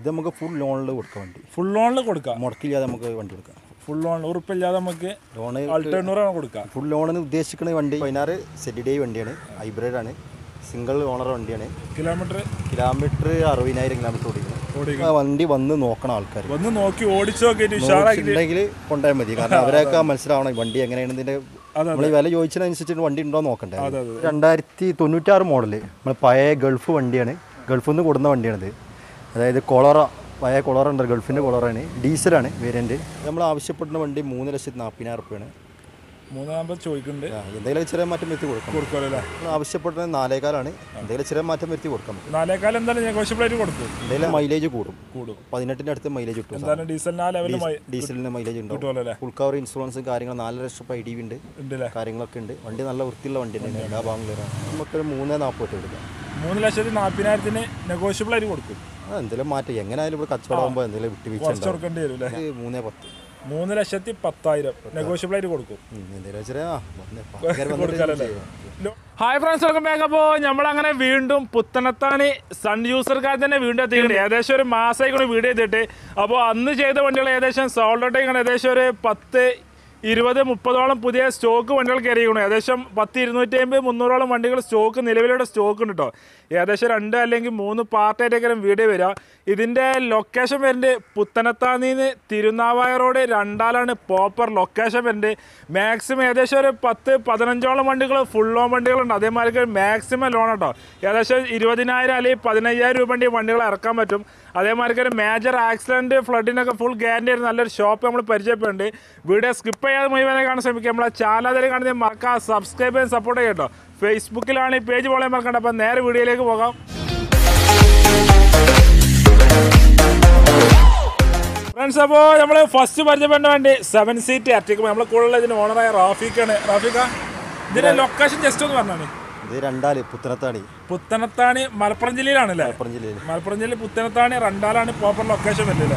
ഇത് നമുക്ക് ഫുൾ ലോണിൽ കൊടുക്കാം വണ്ടി ഫുൾ ലോണിൽ കൊടുക്കാം മുടക്കില്ലാതെ നമുക്ക് വണ്ടി കൊടുക്കാം ഫുൾ ലോൺ ഉറപ്പില്ലാതെ നമുക്ക് ലോണ് അൾട്ടർനൂറാണ് കൊടുക്കാം ഫുൾ ലോണിന് ഉദ്ദേശിക്കുന്ന വണ്ടി പതിനാറ് സെറ്റി ഡേ വണ്ടിയാണ് ഹൈബ്രിഡ് ആണ് സിംഗിൾ ഓണർ വണ്ടിയാണ് കിലോമീറ്റർ കിലോമീറ്റർ അറുപതിനായിരം കിലോമീറ്റർ ഓടിക്കണം ഓടിക്കണം. ആ വണ്ടി വന്ന് നോക്കണം ആൾക്കാർ ഒന്ന് നോക്കി ഓടിച്ചു നോക്കിയിട്ട് ഉഷാറാക്കി ഉണ്ടെങ്കിൽ കൊണ്ടുപോയാൽ മതി കാരണം അവരൊക്കെ മനസ്സിലാവണം ഈ വണ്ടി എങ്ങനെയാണ് ഇതിന്റെ അതെ, നമ്മൾ ഈ വില ചോദിച്ചതിനനുസരിച്ച് വണ്ടി ഉണ്ടോ നോക്കണ്ടേ അതെ, അതെ. രണ്ടായിരത്തി തൊണ്ണൂറ്റാറ് മോഡല് നമ്മൾ പഴയ ഗൾഫ് വണ്ടിയാണ് ഗൾഫിൽ നിന്ന് കൊടുന്ന വണ്ടിയാണിത് അതായത് കൊളറ പഴയ കൊളറ ഉണ്ട് ഗൾഫിൻ്റെ കൊളറാണ് ഡീസലാണ് വേരിയൻറ്റ് നമ്മൾ ആവശ്യപ്പെടുന്ന വണ്ടി മൂന്ന് ലക്ഷത്തി നാൽപ്പതിനായിരം റുപ്യാണ് മൂന്നാമത് ചോദിക്കുന്നുണ്ട് എന്തെങ്കിലും ചെറിയ മാറ്റം വരുത്തി കൊടുക്കാം കൊടുക്കുമല്ലോ നമ്മൾ ആവശ്യപ്പെടുന്നത് നാലേകാലാണ് എന്തെങ്കിലും ചെറിയ മാറ്റം വരുത്തി കൊടുക്കാം നമുക്ക്. നാലേക്കാലം എന്തായാലും നെഗോഷ്യബിൾ ആയിട്ട് കൊടുക്കും എന്തെങ്കിലും മൈലേജ് കൂടും കൂടും പതിനെട്ടിൻ്റെ അടുത്ത് മൈലേജ് കിട്ടും എന്തായാലും ഡീസലിന് ആ ലെവലിൽ ഡീസലിന് മൈലേജ് ഉണ്ടാവും കിട്ടുമല്ലോ അല്ലേ ഫുൾ കവർ ഇൻഷുറൻസ് കാര്യങ്ങൾ നാല് ലക്ഷം രൂപ ഐ ഡി ഉണ്ട് ഉണ്ടല്ലേ കാര്യങ്ങളൊക്കെ ഉണ്ട് വണ്ടി നല്ല വൃത്തിയുള്ള വണ്ടി തന്നെയാണ് എല്ലാ ഭാഗങ്ങളും നമുക്കൊരു മൂന്ന് നാൽപ്പത് എടുക്കാം മൂന്ന് ലക്ഷത്തി നാൽപ്പതിനായിരത്തിന് നെഗോഷ്യബിൾ ആയിട്ട് കൊടുക്കും ആ എന്തെങ്കിലും മാറ്റം എങ്ങനെയായാലും ഇവിടെ കച്ചവടം ആകുമ്പോൾ എന്തെങ്കിലും വിട്ടുവീഴ്ച കുറച്ച് ഉണ്ടാവും കൊടുക്കേണ്ടി വരും അല്ലേ ഇത് മൂന്നേ പത്ത് മൂന്ന് ലക്ഷത്തി പത്തായിരം നെഗോഷ്യബിൾ ആയിട്ട് കൊടുക്കും ഉം, എന്തെങ്കിലും ചെറിയ ആ, വന്ന് ആൾക്കാര് വന്നിട്ട് കൊടുക്കാലല്ലേ? ചെയ്യാം. ഹായ് ഫ്രണ്ട്സ് വെൽക്കം ബാക്ക് അപ്പോൾ നമ്മളങ്ങനെ വീണ്ടും പുത്തനത്താണി സൺ യൂസർക്കാർ തന്നെ വീണ്ടും എത്തിയിട്ടുണ്ട് ഏകദേശം ഒരു മാസമായിക്കൊണ്ട് വീഡിയോ ചെയ്തിട്ട് അപ്പോൾ അന്ന് ചെയ്ത വണ്ടികൾ ഏകദേശം സോൾഡ് ഔട്ട് ആയിക്കാണ് ഏകദേശം ഒരു പത്ത് ഇരുപത് മുപ്പതോളം പുതിയ സ്റ്റോക്ക് വണ്ടികൾ കയറിയിരിക്കണം ഏകദേശം പത്ത് ഇരുന്നൂറ്റി അമ്പത് മുന്നൂറോളം വണ്ടികൾ സ്റ്റോക്ക് നിലവിലുള്ള സ്റ്റോക്ക് ഉണ്ട് കേട്ടോ ഏകദേശം രണ്ട് അല്ലെങ്കിൽ മൂന്ന് പാർട്ടായിട്ടൊക്കെ വീഡിയോ വരിക ഇതിൻ്റെ ലൊക്കേഷൻ വരുന്നത് പുത്തനത്താന്നിന്ന് തിരുനാവായ റോഡ് രണ്ടാലാണ് പ്രോപ്പർ ലൊക്കേഷൻ വരുന്നത് മാക്സിമം ഏകദേശം ഒരു പത്ത് പതിനഞ്ചോളം വണ്ടികൾ ഫുൾ ലോൺ വണ്ടികളുണ്ട് അതേമാതിരി മാക്സിമം ലോൺ കേട്ടോ ഏകദേശം ഇരുപതിനായിരം അല്ലെങ്കിൽ പതിനയ്യായിരം രൂപ വണ്ടി വണ്ടികൾ ഇറക്കാൻ പറ്റും അതേമാതിരി ഒരു മേജർ ആക്സിഡൻറ്റ് ഫ്ലഡിനൊക്കെ ഫുൾ ഗ്യാരണ്ടി ആയിരുന്നു നല്ലൊരു ഷോപ്പ് നമ്മൾ പരിചയപ്പെടുന്നുണ്ട് വീഡിയോ സ്കിപ്പ് ചെയ്യാതെ മുഴുവനെ കാണാൻ ശ്രമിക്കുക നമ്മളെ ചാനൽ കാണുന്നത് മറക്കാം സബ്സ്ക്രൈബ് ചെയ്യാൻ സപ്പോർട്ട് ചെയ്യാം കേട്ടോ ഫേസ്ബുക്കിലാണ് ഈ പേജ് പോലെ മറക്കണ്ട അപ്പം നേരെ വീഡിയോയിലേക്ക് പോകാം ഫ്രണ്ട്സ് അപ്പോൾ നമ്മൾ ഫസ്റ്റ് പരിചയപ്പെട്ട വേണ്ടി സെവൻ സീറ്റ് അറ്റിക്കും നമ്മളെ കൂടുതലുള്ള ഇതിന് ഓണറായ റാഫിക്കാണ് റാഫിക്ക ഇതിന്റെ ലൊക്കേഷൻ ജസ്റ്റ് ഒന്ന് പറഞ്ഞാണ് ഇത് രണ്ടാല് പുത്തനത്താണി പുത്തനത്താണി മലപ്പുറം ജില്ലയിലാണല്ലേ മലപ്പുറം ജില്ലയിൽ മലപ്പുറം ജില്ലയിൽ പുത്തനത്താണി രണ്ടാലാണ് പ്രോപ്പർ ലൊക്കേഷൻ വരുന്നത്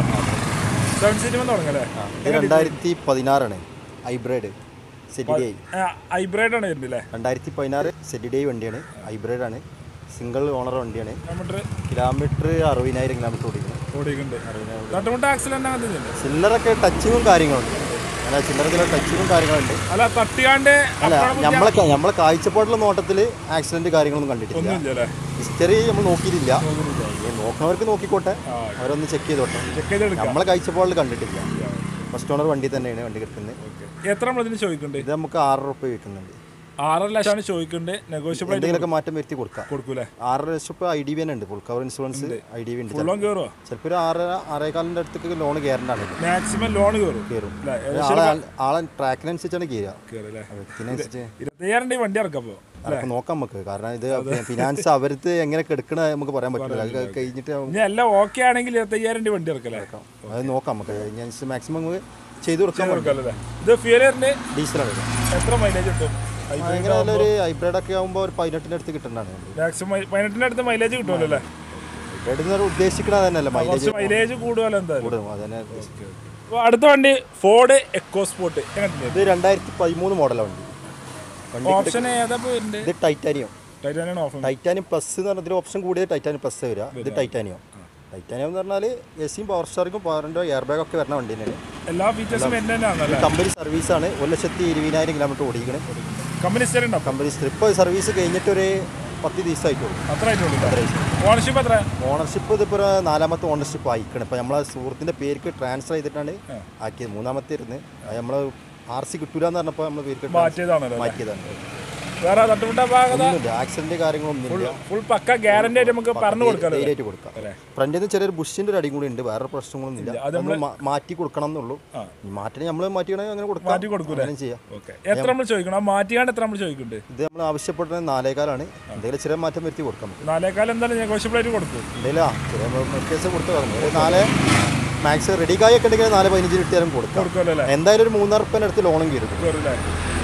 സെവൻ സീറ്റ് വന്ന് തുടങ്ങല്ലേ ഇത് രണ്ടായിരത്തി പതിനാറാണ് ഹൈബ്രിഡ് സെറ്റി ഡേ ഹൈബ്രിഡ് ആണ് വരുന്നത് അല്ലേ രണ്ടായിരത്തി പതിനാറ് സെറ്റി ഡേ വണ്ടിയാണ് ഹൈബ്രിഡ് ആണ് സിംഗിൾ ഓണർ വണ്ടിയാണ് കിലോമീറ്റർ കിലോമീറ്റർ അറുപതിനായിരം കിലോമീറ്റർ ഓടിക്കണം ഓടിക്കുന്നുണ്ട് തട്ടുമുട്ട ആക്സിഡന്റ് അങ്ങനെ തന്നെ ചില്ലറൊക്കെ ടച്ചിങ്ങും കാര്യങ്ങളുണ്ട് അല്ല ചില്ലറ ടച്ചിങ്ങും കാര്യങ്ങളുണ്ട് അല്ല തട്ടിയാണ്ട് അല്ല നമ്മളെ നമ്മളെ കാഴ്ചപ്പാടുള്ള നോട്ടത്തിൽ ആക്സിഡന്റ് കാര്യങ്ങളൊന്നും കണ്ടിട്ടില്ല ഒന്നുമില്ല അല്ലേ ഹിസ്റ്ററി നമ്മൾ നോക്കിയിട്ടില്ല ഈ നോക്കണവർക്ക് നോക്കിക്കോട്ടെ അവരൊന്ന് ചെക്ക് ചെയ്തോട്ടെ ചെക്ക് ചെയ്തെടുക്കാം നമ്മളെ കാഴ്ചപ്പാടിൽ കണ്ടിട്ടില്ല ഫസ്റ്റ് ഓണർ വണ്ടി തന്നെയാണ് വണ്ടി കിട്ടുന്നത് എത്ര നമ്മൾ ഇതിന് ചോദിക്കുന്നുണ്ട് ഇത് നമുക്ക് ആറ് റുപ്യ വിൽക്കുന്നുണ്ട് ആറര ലക്ഷമാണ് ചോദിക്കുന്നുണ്ട് നെഗോഷ്യബിൾ ആയിട്ട് എന്തെങ്കിലുമൊക്കെ മാറ്റം വരുത്തി കൊടുക്കാം കൊടുക്കൂലേ ആറ് ലക്ഷം ഇപ്പോൾ ഐ ഡി ബി തന്നെ ഉണ്ട് full cover insurance I D B ഉണ്ട് ഫുൾ ലോൺ കയറുമോ ചിലപ്പോൾ ഒരു ആറ് ആറേകാലിൻ്റെ അടുത്തേക്ക് ലോൺ കയറേണ്ടതാണ് മാക്സിമം ലോൺ കയറും കയറും അല്ലേ ആളെ ആളെ ട്രാക്കിനനുസരിച്ചാണ് കയറുക കയറും അല്ലേ വ്യക്തിനനുസരിച്ച് ഇരുപത്തയ്യായിരം രൂപ വണ്ടി ഇറക്കപ്പോ അതൊക്കെ നോക്കാം നമുക്ക് കാരണം ഇത് ഫിനാൻസ് അവർക്ക് എങ്ങനെ എടുക്കണ നമുക്ക് പറയാൻ പറ്റില്ല അത് കഴിഞ്ഞിട്ട് ഇനി എല്ലാം ഓക്കെ ആണെങ്കിൽ ഇരുപത്തയ്യായിരം രൂപ വണ്ടി ഇറക്കല്ലേ അത് നോക്കാം നമുക്ക് ഞാൻ മാക്സിമം നമുക്ക് ചെയ്തു കൊടുക്കാൻ പറ്റും ഇറക്കല്ലേ ഇത് ഫ്യൂലറിന് ഡീസലാണ് എത്ര മൈലേജ് കിട്ടും ഭയങ്കര നല്ലൊരു ഹൈബ്രിഡ് ഒക്കെ ആകുമ്പോൾ ഒരു പതിനെട്ടിൻ്റെ അടുത്ത് കിട്ടുന്നതാണ് മാക്സിമം പതിനെട്ടിന്റെ അടുത്ത് മൈലേജ് കിട്ടുമല്ലോ അല്ലേ ഹൈബ്രിഡ് എന്ന് ഉദ്ദേശിക്കണത് തന്നെയല്ല മൈലേജ് കുറച്ച് മൈലേജ് കൂടുമല്ലോ എന്തായാലും കൂടും അതന്നെ ഉദ്ദേശിക്കുന്നത് അപ്പോൾ അടുത്ത വണ്ടി ഫോർഡ് എക്കോ സ്പോർട്ട് എങ്ങനെ ഇത് രണ്ടായിരത്തി പതിമൂന്ന് മോഡലാണ് വണ്ടി വണ്ടി ഓപ്ഷൻ ഏതാ പോയിട്ടുണ്ട് ഇത് ടൈറ്റാനിയം ടൈറ്റാനിയാണ് ഓപ്ഷൻ ടൈറ്റാനിയം പ്ലസ് എന്ന് പറഞ്ഞാൽ ഓപ്ഷൻ കൂടിയത് ടൈറ്റാനിയം പ്ലസ് വരിക ഇത് ടൈറ്റാനിയം ടൈറ്റാനിയം എന്ന് പറഞ്ഞാൽ എ സിയും പവർ സ്റ്റാറിക്കും പവറിൻ്റെ എയർ ബാഗ് ഒക്കെ വരുന്ന വണ്ടി തന്നെയാണ് എല്ലാ ഫീച്ചേഴ്സും എൻ്റെ തന്നെയാണല്ലേ കമ്പനി സർവീസാണ് ഒരു ലക്ഷത്തി ഇരുപതിനായിരം കിലോമീറ്റർ ഓടിക്കണേ കമ്പനി സ്റ്റേർ ഉണ്ടോ കമ്പനി സ്ട്രിപ്പ് സർവീസ് കഴിഞ്ഞിട്ടൊരു പത്ത് ദിവസമായിട്ടുള്ളൂ അത്ര ആയിട്ടുള്ളൂ ഓണർഷിപ്പ് എത്ര ഓണർഷിപ്പ് ഇതിപ്പോൾ ഒരു നാലാമത്തെ ഓണർഷിപ്പ് ആയിക്കണം ഇപ്പോൾ നമ്മളെ സുഹൃത്തിൻ്റെ പേർക്ക് ട്രാൻസ്ഫർ ചെയ്തിട്ടാണ് ആക്കിയത് മൂന്നാമത്തെ ഇരുന്ന് അത് നമ്മൾ ആർ സി കിട്ടൂല എന്ന് പറഞ്ഞപ്പോൾ നമ്മൾ പേർക്ക് മാറ്റിയതാണല്ലോ മാറ്റിയതാണ് വേറെ തട്ടുമുട്ട ഭാഗത ഒന്നുമില്ല ആക്സിഡന്റ് കാര്യങ്ങളൊന്നുമില്ല ഫുൾ പക്ക ഗ്യാരണ്ടി ആയിട്ട് നമുക്ക് പറഞ്ഞു കൊടുക്കാമല്ലോ ധൈര്യമായിട്ട് കൊടുക്കാം ഫ്രണ്ടിൽ നിന്ന് ചെറിയൊരു ബുഷിന്റെ ഒരു അടിയും കൂടി ഉണ്ട് വേറെ പ്രശ്നങ്ങളൊന്നുമില്ല അതൊന്ന് മാ- മാറ്റി കൊടുക്കണം എന്നുള്ളൂ ഈ മാറ്റിന് നമ്മൾ മാറ്റിയാണെങ്കിൽ അങ്ങനെ കൊടുക്കാം മാറ്റി കൊടുക്കൂലേ അങ്ങനെ ചെയ്യാം ഓക്കെ എത്ര നമ്മൾ ചോദിക്കണം ആ മാറ്റിയാണ്ട് എത്ര നമ്മൾ ചോദിക്കുന്നുണ്ട് ഇത് നമ്മൾ ആവശ്യപ്പെടുന്നത് നാലേകാലാണ് എന്തെങ്കിലും ചെറിയ മാറ്റം വരുത്തി കൊടുക്കാം നമുക്ക് നാലേക്കാലം എന്തായാലും നെഗോഷ്യബിൾ ആയിട്ട് കൊടുക്കും എന്തെങ്കിലും ആ ചെറിയ വ്യത്യാസം കൊടുത്ത് തുടങ്ങും ഒരു നാല് മാക്സ് റെഡി കായ ഒക്കെ ഉണ്ടെങ്കിൽ നാല് പതിനഞ്ച് കിട്ടിയാലും കൊടുക്കാം കൊടുക്കുമല്ലോ അല്ലേ എന്തായാലും ഒരു മൂന്നാറ് റുപ്യൻ്റെ അടുത്ത് ലോണും കയറും കയറില്ലേ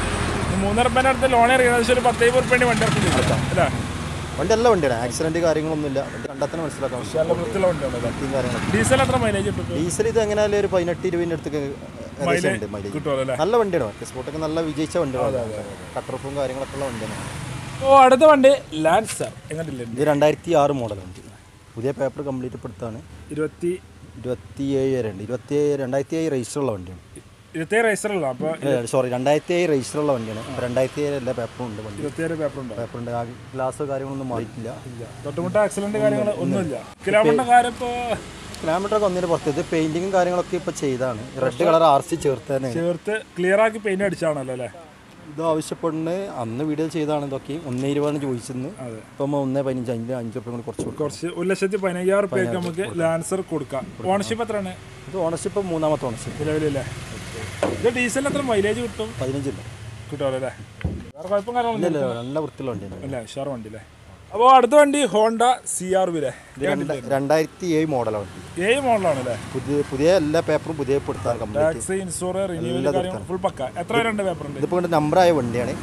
മൂന്നര രൂപേൻ്റെ അടുത്ത് ലോൺ ഇറങ്ങി ഏകദേശം ഒരു പത്തൈമ്പത് റുപ്യേൻ്റെ വണ്ടി ഇറക്കി അല്ലേ വണ്ടി നല്ല വണ്ടിയാണ് ആക്സിഡന്റ് കാര്യങ്ങളൊന്നുമില്ല വണ്ടി കണ്ടെത്താൻ മനസ്സിലാക്കാം നല്ല വൃത്തിയുള്ള വണ്ടിയാണല്ലേ വൃത്തിയും കാര്യങ്ങളൊക്കെ ഡീസൽ എത്ര മൈലേജ് കിട്ടും ഡീസൽ ഇത് എങ്ങനെയാലും ഒരു പതിനെട്ട് ഇരുപതിൻ്റെ അടുത്തൊക്കെ ഏകദേശം ഉണ്ട് മൈലേജ് കിട്ടുമല്ലോ അല്ലേ നല്ല വണ്ടിയാണ് മറ്റേ സ്പോട്ടൊക്കെ നല്ല വിജയിച്ച വണ്ടിയാണ് കട്ടറുപ്പും കാര്യങ്ങളൊക്കെ ഉള്ള വണ്ടിയാണ് ഓ അടുത്ത വണ്ടി ലാൻസർ എങ്ങനെയില്ല ഇത് രണ്ടായിരത്തി ആറ് മോഡൽ വണ്ടി പുതിയ പേപ്പർ കംപ്ലീറ്റ് പെടുത്താണ് ഇരുപത്തി ഇരുപത്തി ഏഴ് വരെ ഉണ്ട് ഇരുപത്തി ഏഴ് രണ്ടായിരത്തി ഏഴ് രജിസ്റ്ററുള്ള വണ്ടിയാണ് ഇരുപത്തേഴ് റൈസറല്ല അപ്പോൾ സോറി രണ്ടായിരത്തി ഏഴ് രജിസ്റ്ററുള്ള വണ്ടിയാണ് ഇപ്പോൾ രണ്ടായിരത്തി ഏഴ് എല്ലാ പേപ്പറും ഉണ്ട് വണ്ടി ഇരുപത്തിയേഴ് പേപ്പർ ഉണ്ടോ പേപ്പറുണ്ട് ആ ഗ്ലാസ് കാര്യങ്ങളൊന്നും മാറിയിട്ടില്ല ഇല്ല തൊട്ടുമുട്ട ആക്സിഡന്റ് കാര്യങ്ങൾ ഒന്നുമില്ല കിലോമീറ്റർ കാര്യം ഇപ്പോൾ കിലോമീറ്റർ ഒക്കെ ഒന്നിന് പുറത്ത് ഇത് പെയിന്റിങ്ങും കാര്യങ്ങളൊക്കെ ഇപ്പോൾ ചെയ്താണ് റെഡ് കളർ ആർ സി ചേർത്ത് തന്നെ ചേർത്ത് ക്ലിയർ ആക്കി പെയിന്റ് അടിച്ചാണല്ലോ അല്ലേ ഇത് ആവശ്യപ്പെടുന്ന അന്ന് വീഡിയോ ചെയ്താണ് ഇതൊക്കെ ഒന്നേ ഇരുപതാണ് ചോദിച്ചെന്ന് അതെ. ഇപ്പം ഒന്നേ പതിനഞ്ച് അഞ്ച് അഞ്ച് റുപ്യ കൂടി കുറച്ച് കൊടുക്കും കുറച്ച് ഒരു ലക്ഷത്തി പതിനയ്യായിരം റുപ്യക്ക് നമുക്ക് ലാൻസർ കൊടുക്കാം ഓണർഷിപ്പ് എത്രയാണ് ഇത് ഓണർഷിപ്പ് മൂന്നാമത്തെ ഓണർഷിപ്പ് നിലവിലല്ലേ ഇത് ഡീസലിന് എത്ര മൈലേജ് കിട്ടും പതിനഞ്ചില്ല കിട്ടുമല്ലോ അല്ലേ വേറെ കുഴപ്പം കാര്യങ്ങളൊന്നും ഇല്ല നല്ല വൃത്തിയുള്ള വണ്ടിയാണ് അല്ലേ ഉഷാർ വണ്ടി അല്ലേ അപ്പോൾ അടുത്ത വണ്ടി ഹോണ്ട സി ആർ വിലെ ഇത് രണ്ട് രണ്ടായിരത്തി ഏഴ് മോഡലാണ് വണ്ടി ഏഴ് മോഡലാണ് അല്ലേ പുതിയ പുതിയ എല്ലാ പേപ്പറും പുതിയ പെടുത്താൻ കംപ്ലീറ്റ് ടാക്സ് ഇൻഷുർ റിന്യൂവൽ കാര്യങ്ങൾ ഫുൾ പക്ക എത്ര രണ്ട് പേപ്പർ ഉണ്ട് ഇതിപ്പോൾ കൊണ്ട് നമ്പറായ വണ്ടിയാണ്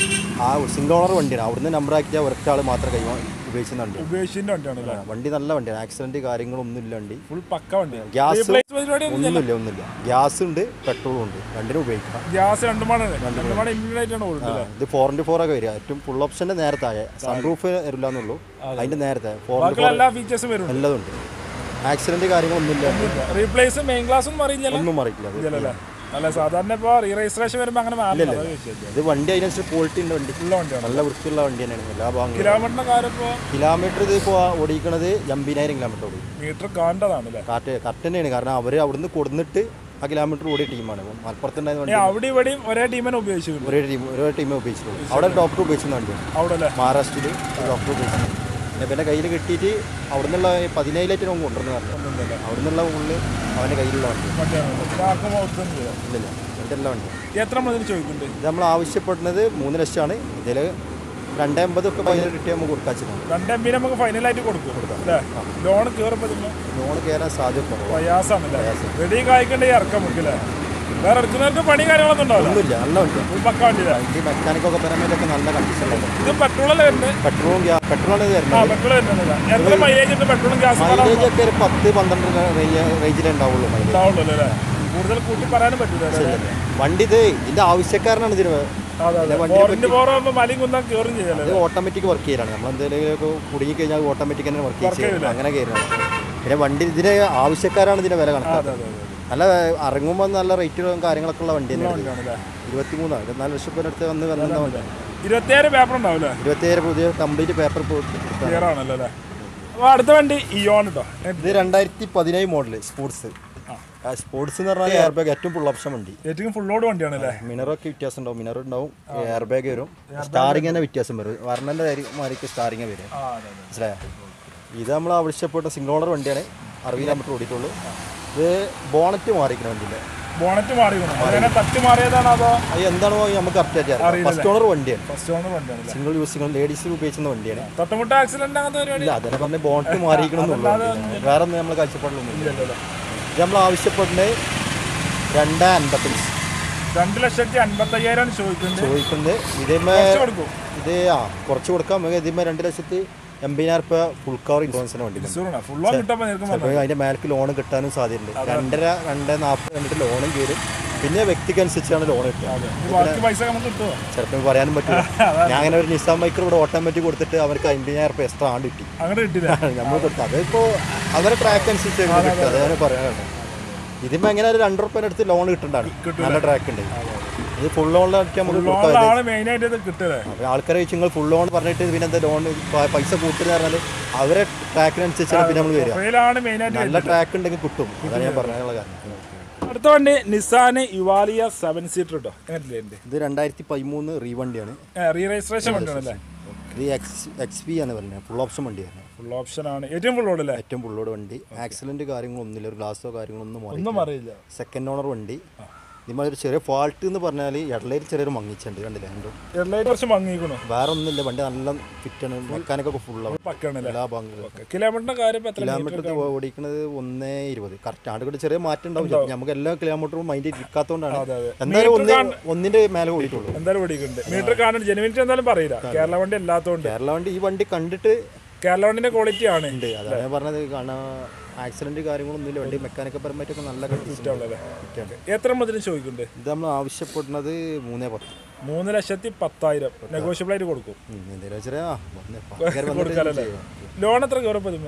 ആ സിംഗിൾ ഓണർ വണ്ടിയാണ് അവിടുന്ന് നമ്പർ ആക്കിയാൽ ഒരൊറ്റ ആൾ മാത്രം കൈ ഉപയോഗിക്കുന്ന വണ്ടിയാണ് ഉപേക്ഷിന്റെ വണ്ടിയാണ് അല്ലേ വണ്ടി നല്ല വണ്ടിയാണ് ആക്സിഡന്റ് കാര്യങ്ങളൊന്നും ഇല്ല വണ്ടി ഫുൾ പക്ക വണ്ടിയാണ് ഗ്യാസ് റീപ്ലേസ് പരിപാടി ഒന്നുമില്ല ഒന്നുമില്ല ഗ്യാസ് ഉണ്ട് പെട്രോളും ഉണ്ട് രണ്ടിനും ഉപയോഗിക്കാം ഗ്യാസ് രണ്ട് മാടാണ് രണ്ട് മാട ഇമ്മീഡിയറ്റ് ആണ് ഓടുന്നത് അല്ലേ ഇത് ഫോർ ഇൻറ്റു ഫോർ ഒക്കെ വരിക ഏറ്റവും ഫുൾ ഓപ്ഷൻ്റെ നേരത്തായ സൺറൂഫ് വരില്ല എന്നുള്ളൂ അതിൻ്റെ നേരത്തെ ഫോർ ഇൻറ്റു ബാക്കിയുള്ള എല്ലാ ഫീച്ചേഴ്സും വരും എല്ലതും ഉണ്ട് ആക്സിഡന്റ് കാര്യങ്ങളൊന്നുമില്ല റീപ്ലേസ് മെയിൻ ക്ലാസ്സും അറിയില്ലല്ലോ ഒന്നും മറിയില്ല അത് ഇല്ലല്ലേ അല്ല സാധാരണ ഇപ്പോൾ റീ രജിസ്ട്രേഷൻ വരുമ്പോൾ അങ്ങനെ മാറില്ല അതാ ചോദിച്ചത്. ഇത് വണ്ടി അതിനനുസരിച്ച് ക്വാളിറ്റി ഉണ്ട് വണ്ടി ഉള്ള വണ്ടിയാണ് നല്ല വൃത്തിയുള്ള വണ്ടി തന്നെയാണ് എല്ലാ ഭാഗങ്ങളും കിലോമീറ്ററിന്റെ കാര്യം ഇപ്പോൾ കിലോമീറ്റർ ഇത് ഇപ്പോൾ ഓടിക്കണത് എൺപതിനായിരം കിലോമീറ്റർ ഓടി മീറ്റർ കാണേണ്ടതാണ് അല്ലേ കാറ്റ് കറക്റ്റ് തന്നെയാണ് കാരണം അവർ അവിടുന്ന് കൊടുന്നിട്ട് ആ കിലോമീറ്റർ ഓടിയ ടീമാണ് അപ്പം മലപ്പുറത്തുണ്ടായ വണ്ടി അവിടെ ഇവിടെയും ഒരേ ടീമിനെ ഉപയോഗിച്ചിട്ടുണ്ട് ഒരേ ടീം ഒരേ ടീമേ ഉപയോഗിച്ചിട്ടുള്ളൂ അവിടെ ഡോക്ടർ ഉപയോഗിച്ചിരുന്ന വണ്ടിയാണ് അവിടെ അല്ലേ മഹാരാഷ്ട്രയിൽ ഡോക്ടർ ഉപയോഗിച്ചിട്ടുണ്ട് പിന്നെ പിന്നെ കയ്യിൽ കെട്ടിയിട്ട് അവിടെ നിന്നുള്ള പതിനേഴായിട്ട് അവൻ കൊണ്ടുവന്ന് പറഞ്ഞു ഒന്നുമില്ലല്ലേ അവിടെ നിന്നുള്ള ഉള്ളിൽ അവൻ്റെ കയ്യിലുള്ള വണ്ടി വണ്ടിയാണ് ഇത് ആർക്കും ഓർക്കുന്നില്ല ഇല്ലില്ല എൻ്റെ എല്ലാ വണ്ടി എത്ര മുതൽ ചോദിക്കുന്നുണ്ട് ഇത് നമ്മൾ ആവശ്യപ്പെടുന്നത് മൂന്ന് ലക്ഷമാണ് ഇതിൽ രണ്ട് എൺപതൊക്കെ പതിനേഴ് കിട്ടിയാൽ നമുക്ക് കൊടുക്കാച്ചിട്ടുണ്ട് രണ്ട് എം ബി നമുക്ക് ഫൈനലായിട്ട് കൊടുക്കും അല്ലേ ലോൺ കയറുമ്പോൾ ഇതിന് ലോൺ കയറാൻ സാധ്യത കുറവാണ് പ്രയാസമാണ് അല്ലേ വെടി കായ്ക്കണ്ടേ ഇറക്കാൻ നമുക്കില്ലേ വേറെ എടുക്കുന്നവർക്ക് പണി കാര്യങ്ങളൊന്നും ഉണ്ടാവില്ല ഒന്നുമില്ല നല്ല വണ്ടിയാണ് ഫുൾ പക്ക വണ്ടിയില്ലേ ഈ മെക്കാനിക്കൊക്കെ പരമേലൊക്കെ നല്ല കണ്ടീഷനിലാണ് ഇത് പെട്രോളല്ലേ വരുന്നത് പെട്രോളും ഗ്യാ പെട്രോളാണ് ഇത് ആ വരുന്നത് പെട്രോൾ വരുന്നില്ല എത്ര മൈലേജ് ഉണ്ട് പെട്രോളും ഗ്യാസും മൈലേജ് ഒക്കെ ഒരു പത്ത് പന്ത്രണ്ട് റേഞ്ചിലേ ഉണ്ടാവുള്ളൂ മൈലേജ് ഉണ്ടാവുള്ളൂ അല്ലേ കൂടുതൽ കൂട്ടി പറയാനും പറ്റില്ല അല്ലേ വണ്ടി ഇത് ഇതിന്റെ ആവശ്യക്കാരനാണ് ഇതിന് അതെ അതെ ഫോറിന്റെ പോറാകുമ്പോൾ മലയും കുന്താൻ കയറും ചെയ്യല്ലേ ഇത് ഓട്ടോമാറ്റിക് വർക്ക് ചെയ്യലാണ് നമ്മൾ എന്തെങ്കിലുമൊക്കെ കുടുങ്ങി കഴിഞ്ഞാൽ ഓട്ടോമാറ്റിക് തന്നെ വർക്ക് ചെയ്യും അങ്ങനെ കയറണം പിന്നെ വണ്ടി ഇതിന് ആവശ്യക്കാരാണ് ഇതിന്റെ വില അതെ കണക്കാക്കുന്നത് അതെ അതെ നല്ല ഇറങ്ങുമ്പോൾ നല്ല റേറ്റും കാര്യങ്ങളൊക്കെ ഉള്ള വണ്ടി തന്നെയാണ് വണ്ടിയാണല്ലേ ഇരുപത്തി മൂന്നാണ് ഇരുപത്തിനാല് ലക്ഷം രൂപ അടുത്ത് വന്ന് വന്ന വണ്ടി ഇരുപത്തിയേഴ് പേപ്പർ ഉണ്ടാവില്ലേ ഇരുപത്തിയേഴ് പുതിയ കംപ്ലീറ്റ് പേപ്പർ ക്ലിയർ ആണല്ലോ അല്ലേ അപ്പോൾ അടുത്ത വണ്ടി ഇയോൺ കേട്ടോ ഇത് രണ്ടായിരത്തി പതിനേഴ് മോഡൽ സ്പോർട്സ് സ്പോർട്സ് എന്ന് പറഞ്ഞാൽ എയർ ബാഗ് ഏറ്റവും ഫുൾ ഓപ്ഷൻ വണ്ടി ഏറ്റവും ഫുൾ ലോഡ് വണ്ടിയാണല്ലേ മിനറൊക്കെ വ്യത്യാസം ഉണ്ടാവും മിനർ ഉണ്ടാവും എയർ ബാഗ് വരും സ്റ്റാറിങ് തന്നെ വ്യത്യാസം വരും വർണ്ണൻ്റെ മാതിരിക്ക് സ്റ്റാറിങ് വരും ആ അതെ അതെ മനസ്സിലായോ ഇത് നമ്മൾ ആവശ്യപ്പെട്ട സിംഗിൾ ഓണർ വണ്ടിയാണ് അറുപത് കിലോമീറ്റർ ഓടിയിട്ടുള്ളൂ ഇത് ബോണറ്റ് മാറിക്കുന്ന വണ്ടിയില്ല ബോണറ്റ് മാറിക്കണം അങ്ങനെ തട്ടി മാറിയതാണ് അതോ അത് എന്താണോ നമുക്ക് കറക്റ്റ് ആയിട്ട് ഫസ്റ്റ് ഓണർ വണ്ടിയാണ് ഫസ്റ്റ് ഓണർ വണ്ടിയാണല്ലേ സിംഗിൾ യൂസ് സിംഗിൾ ലേഡീസ് ഉപയോഗിക്കുന്ന വണ്ടിയാണ് തട്ടുമുട്ട ആക്സിഡന്റ് അങ്ങനത്തെ പരിപാടി ഇല്ല അതിനെ പറഞ്ഞ ബോണറ്റ് മാറിയിരിക്കണമെന്നുള്ളൂ വേറെ ഒന്നും നമ്മൾ കാഴ്ചപ്പാടിലൊന്നും ഇല്ല ഇല്ലല്ലോ ഇത് നമ്മൾ ആവശ്യപ്പെടുന്നത് രണ്ട് അൻപത്തഞ്ച് രണ്ട് ലക്ഷത്തി അൻപത്തയ്യായിരം ചോദിക്കുന്നത് ചോദിക്കുന്നത് ഇതേമേ കുറച്ച് കൊടുക്കും ഇത് ആ കുറച്ച് കൊടുക്കാം നമുക്ക് ഇതിന്മേൽ രണ്ട് ലക്ഷത്തി എൺപതിനായിരം രൂപ ഫുൾ കവർ ഇൻഷുറൻസിന് വണ്ടി ഇൻഷൂറാണ് ഫുൾ ലോൺ കിട്ടുമ്പോൾ നിൽക്കും ചിലപ്പോൾ അതിന്റെ മേലേക്ക് ലോൺ കിട്ടാനും സാധ്യതയുണ്ട് രണ്ടര രണ്ട് നാൽപ്പത് കണ്ടിട്ട് ലോണും കയറും പിന്നെ വ്യക്തിക്ക് അനുസരിച്ചാണ് ലോൺ കിട്ടുക ബാക്കി പൈസ നമുക്ക് കിട്ടുമോ ചിലപ്പോൾ പറയാനും പറ്റില്ല ഞാൻ അങ്ങനെ ഒരു നിസാം മൈക്രോ ഇവിടെ ഓട്ടോമാറ്റിക് കൊടുത്തിട്ട് അവർക്ക് അമ്പതിനായിരം രൂപ എക്സ്ട്രാ ആണ്ട് കിട്ടി അങ്ങനെ കിട്ടില്ല നമ്മൾ കൊടുത്തു അതിപ്പോൾ അവരെ ട്രാക്ക് അനുസരിച്ച് കിട്ടും അതാണ് പറയാനുള്ളത് ഇതിപ്പോൾ എങ്ങനെ ഒരു രണ്ട് റുപ്യേൻ്റെ അടുത്ത് ലോൺ കിട്ടണ്ടാണ് നല്ല ട്രാക്ക് ഉണ്ട് ഇത് ഫുൾ ലോണിലാക്കി നമുക്ക് കൊടുക്കാം ലോണിലാണ് മെയിൻ ആയിട്ട് ഇത് കിട്ടുന്നത് അപ്പോൾ ആൾക്കാരെ ചോദിച്ചു നിങ്ങൾ ഫുൾ ലോൺ പറഞ്ഞിട്ട് പിന്നെ എന്താ ലോൺ പൈസ കൂട്ടുക പറഞ്ഞാൽ അവരെ ട്രാക്കിനനുസരിച്ചാണ് പിന്നെ നമ്മൾ വരിക പ്രൊഫൈലാണ് മെയിൻ ആയിട്ട് നല്ല ട്രാക്ക് ഉണ്ടെങ്കിൽ കിട്ടും അതാണ് ഞാൻ പറയാനുള്ള കാര്യം അടുത്ത വണ്ടി നിസാന് യുവാലിയ സെവൻ സീറ്റർ കേട്ടോ എങ്ങനെ ഇത് രണ്ടായിരത്തി പതിമൂന്ന് റീ വണ്ടിയാണ് റീ രജിസ്ട്രേഷൻ വണ്ടിയാണല്ലേ ഇത് എക്സ് എക്സ് പി ആണ് പറഞ്ഞത് ഫുൾ ഓപ്ഷൻ വണ്ടിയാണ് ഫുൾ ഓപ്ഷൻ ആണ് ഏറ്റവും ഫുൾ ലോഡ് അല്ലേ ഏറ്റവും ഫുള്ളോട് വണ്ടി ആക്സിഡന്റ് കാര്യങ്ങളൊന്നുമില്ല ഒരു ഗ്ലാസോ കാര്യങ്ങളൊന്നും മാറി ഒന്നും അറിയില്ല സെക്കൻഡ് ഓണർ വണ്ടി ഇതിന്മേൽ ഒരു ചെറിയ ഫാൾട്ട് എന്ന് പറഞ്ഞാൽ ഇടലയിൽ ചെറിയൊരു മങ്ങിച്ചുണ്ട് കണ്ടില്ല രണ്ടും എണ്ണയിട്ട് കുറച്ച് മങ്ങിക്കണു വേറെ ഒന്നുമില്ല വണ്ടി നല്ല ഫിറ്റാണ് മെക്കാനിക്കൊക്കെ ഫുള്ളാണ് പക്കാണല്ലേ എല്ലാ ഭാഗങ്ങളും കിലോമീറ്ററിന്റെ കാര്യം ഇപ്പൊ എത്ര കിലോമീറ്റർ ഓടിക്കുന്നത് ഒന്നേ ഇരുപത് കറക്റ്റ് ആണ് കൂടെ ചെറിയ മാറ്റം ഉണ്ടാവും ചിലപ്പോൾ. നമുക്ക് എല്ലാ കിലോമീറ്ററും മൈൻഡ് ഇരിക്കാത്തതുകൊണ്ടാണ് അതെ, അതെ. എന്തായാലും ഒന്ന് ഒന്നിന്റെ മേലെ ഓടിയിട്ടുള്ളൂ എന്തായാലും പഠിക്കുന്നുണ്ട് മീറ്റർ കാണുന്നുണ്ട് ജെനുവിനിറ്റി എന്തായാലും പറയില്ല കേരള വണ്ടി അല്ലാത്തതുകൊണ്ട് കേരള വണ്ടി ഈ വണ്ടി കണ്ടിട്ട് കേരള വണ്ടിന്റെ ക്വാളിറ്റി ആണ് ഉണ്ട് അതാണ് ഞാൻ പറഞ്ഞത് കാണാൻ ആക്സിഡന്റ് കാര്യങ്ങളൊന്നും വണ്ടി മെക്കാനിക്കൽ പരമായിട്ടൊക്കെ നല്ല കണ്ടീഷൻ ഉള്ളത് എത്ര മുതൽ ചോദിക്കുന്നുണ്ട് ഇത് നമ്മൾ ആവശ്യപ്പെടുന്നത് മൂന്നേ പത്ത് മൂന്ന് ലക്ഷത്തി പത്തായിരം നെഗോഷ്യബിൾ ആയിട്ട് കൊടുക്കും ഉം, എന്തേലും ചെറിയ ആ, വന്ന് പാൽക്കാര് വന്നിട്ട് കൊടുക്കാലല്ലേ ചെയ്യാം. ലോൺ എത്ര കയറപ്പോ ഇതിപ്പോ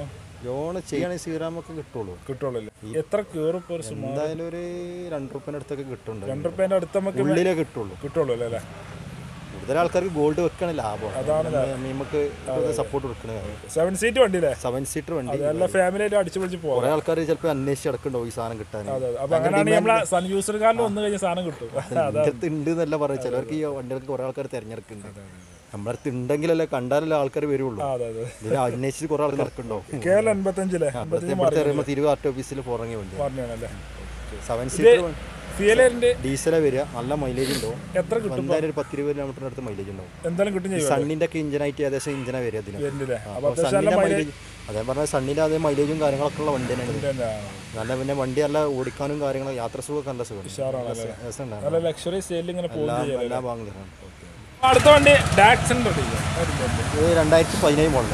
ലോൺ ചെയ്യുകയാണെങ്കിൽ ശ്രീറാമൊക്കെ കിട്ടുള്ളൂ കിട്ടുള്ളൂ എത്ര കയറും ഇപ്പോൾ ഒരു സുമാർ എന്തായാലും ഒരു രണ്ട് റുപ്യൻ്റെ അടുത്തൊക്കെ കിട്ടുന്നുണ്ട് രണ്ട് റുപ്യേൻ്റെ അടുത്ത് നമുക്ക് ഉള്ളിലേ കിട്ടുള്ളൂ കിട്ടുള്ളൂ അല്ലേ കൂടുതൽ ആൾക്കാർക്ക് ഗോൾഡ് വെക്കണ ലാഭം അതാണ് നമുക്ക് സപ്പോർട്ട് കൊടുക്കണ സെവൻ സീറ്റ് വണ്ടിയില്ലേ സെവൻ സീറ്റർ വണ്ടി എല്ലാ ഫാമിലിയായിട്ട് അടിച്ചു പൊളിച്ച് പോകാം കുറെ ആൾക്കാർ ചിലപ്പോൾ അന്വേഷിച്ച് നടക്കണ്ടാവും ഈ സാധനം കിട്ടാൻ അതെ അതെ അപ്പൊ അങ്ങനെയാണെങ്കിൽ നമ്മളെ സൺ യൂസർക്കാരിൽ ഒന്ന് കഴിഞ്ഞ സാധനം കിട്ടും അതാ അടുത്ത് ഉണ്ട് എന്നല്ല പറയും ചിലർക്ക് ഈ വണ്ടികൾക്ക് കുറെ ആൾക്കാർ തിരഞ്ഞെടുക്കുന്നുണ്ട് നമ്മുടെ അടുത്ത് ഉണ്ടെങ്കിലല്ലേ കണ്ടാലല്ലേ ആൾക്കാർ വരുള്ളൂ അതെ അതെ ഇതിൽ അന്വേഷിച്ച് കുറെ ആൾക്കാർ നടക്കുന്നുണ്ടാവും കെ എൽ എൺപത്തഞ്ചിലെ ഇവിടുത്തെ അറിയുമ്പോൾ തിരുവ് ആർട്ട് ഓഫീസിൽ പുറങ്ങി വണ്ടി പറഞ്ഞാണല്ലേ സെവൻ സീറ്റർ ഫിയലേറിന്റെ ഡീസലാ വരിക നല്ല മൈലേജ് ഉണ്ടാവും എത്ര കിട്ടും എന്തായാലും ഒരു പത്തിരുപത് കിലോമീറ്ററിന് അടുത്ത് മൈലേജ് ഉണ്ടാവും എന്തായാലും കിട്ടും ചെയ്യും സണ്ണിന്റെ ഒക്കെ ഇഞ്ചനായിട്ട് ഏകദേശം ഇഞ്ചനാ വരിക അതിന് വരുന്നില്ലേ അപ്പൊ അപ്പോൾ സണ്ണിന്റെ മൈലേജ് അതേ പറഞ്ഞ സണ്ണിന്റെ അതേ മൈലേജും കാര്യങ്ങളൊക്കെ ഉള്ള വണ്ടി തന്നെയാണ് ഇത്. പിന്നെ നല്ല പിന്നെ വണ്ടി നല്ല ഓടിക്കാനും കാര്യങ്ങളും യാത്ര സുഖമൊക്കെ നല്ല സുഖം ഉഷാറാണല്ലേ രസമുണ്ടാവും നല്ല ലക്ഷറി സ്റ്റൈലിൽ ഇങ്ങനെ പോകും എല്ലാ എല്ലാ ഭാഗം തരാം അടുത്ത വണ്ടി ഡാക്സിന്റെ ഇത് രണ്ടായിരത്തി പതിനേഴ് മോഡൽ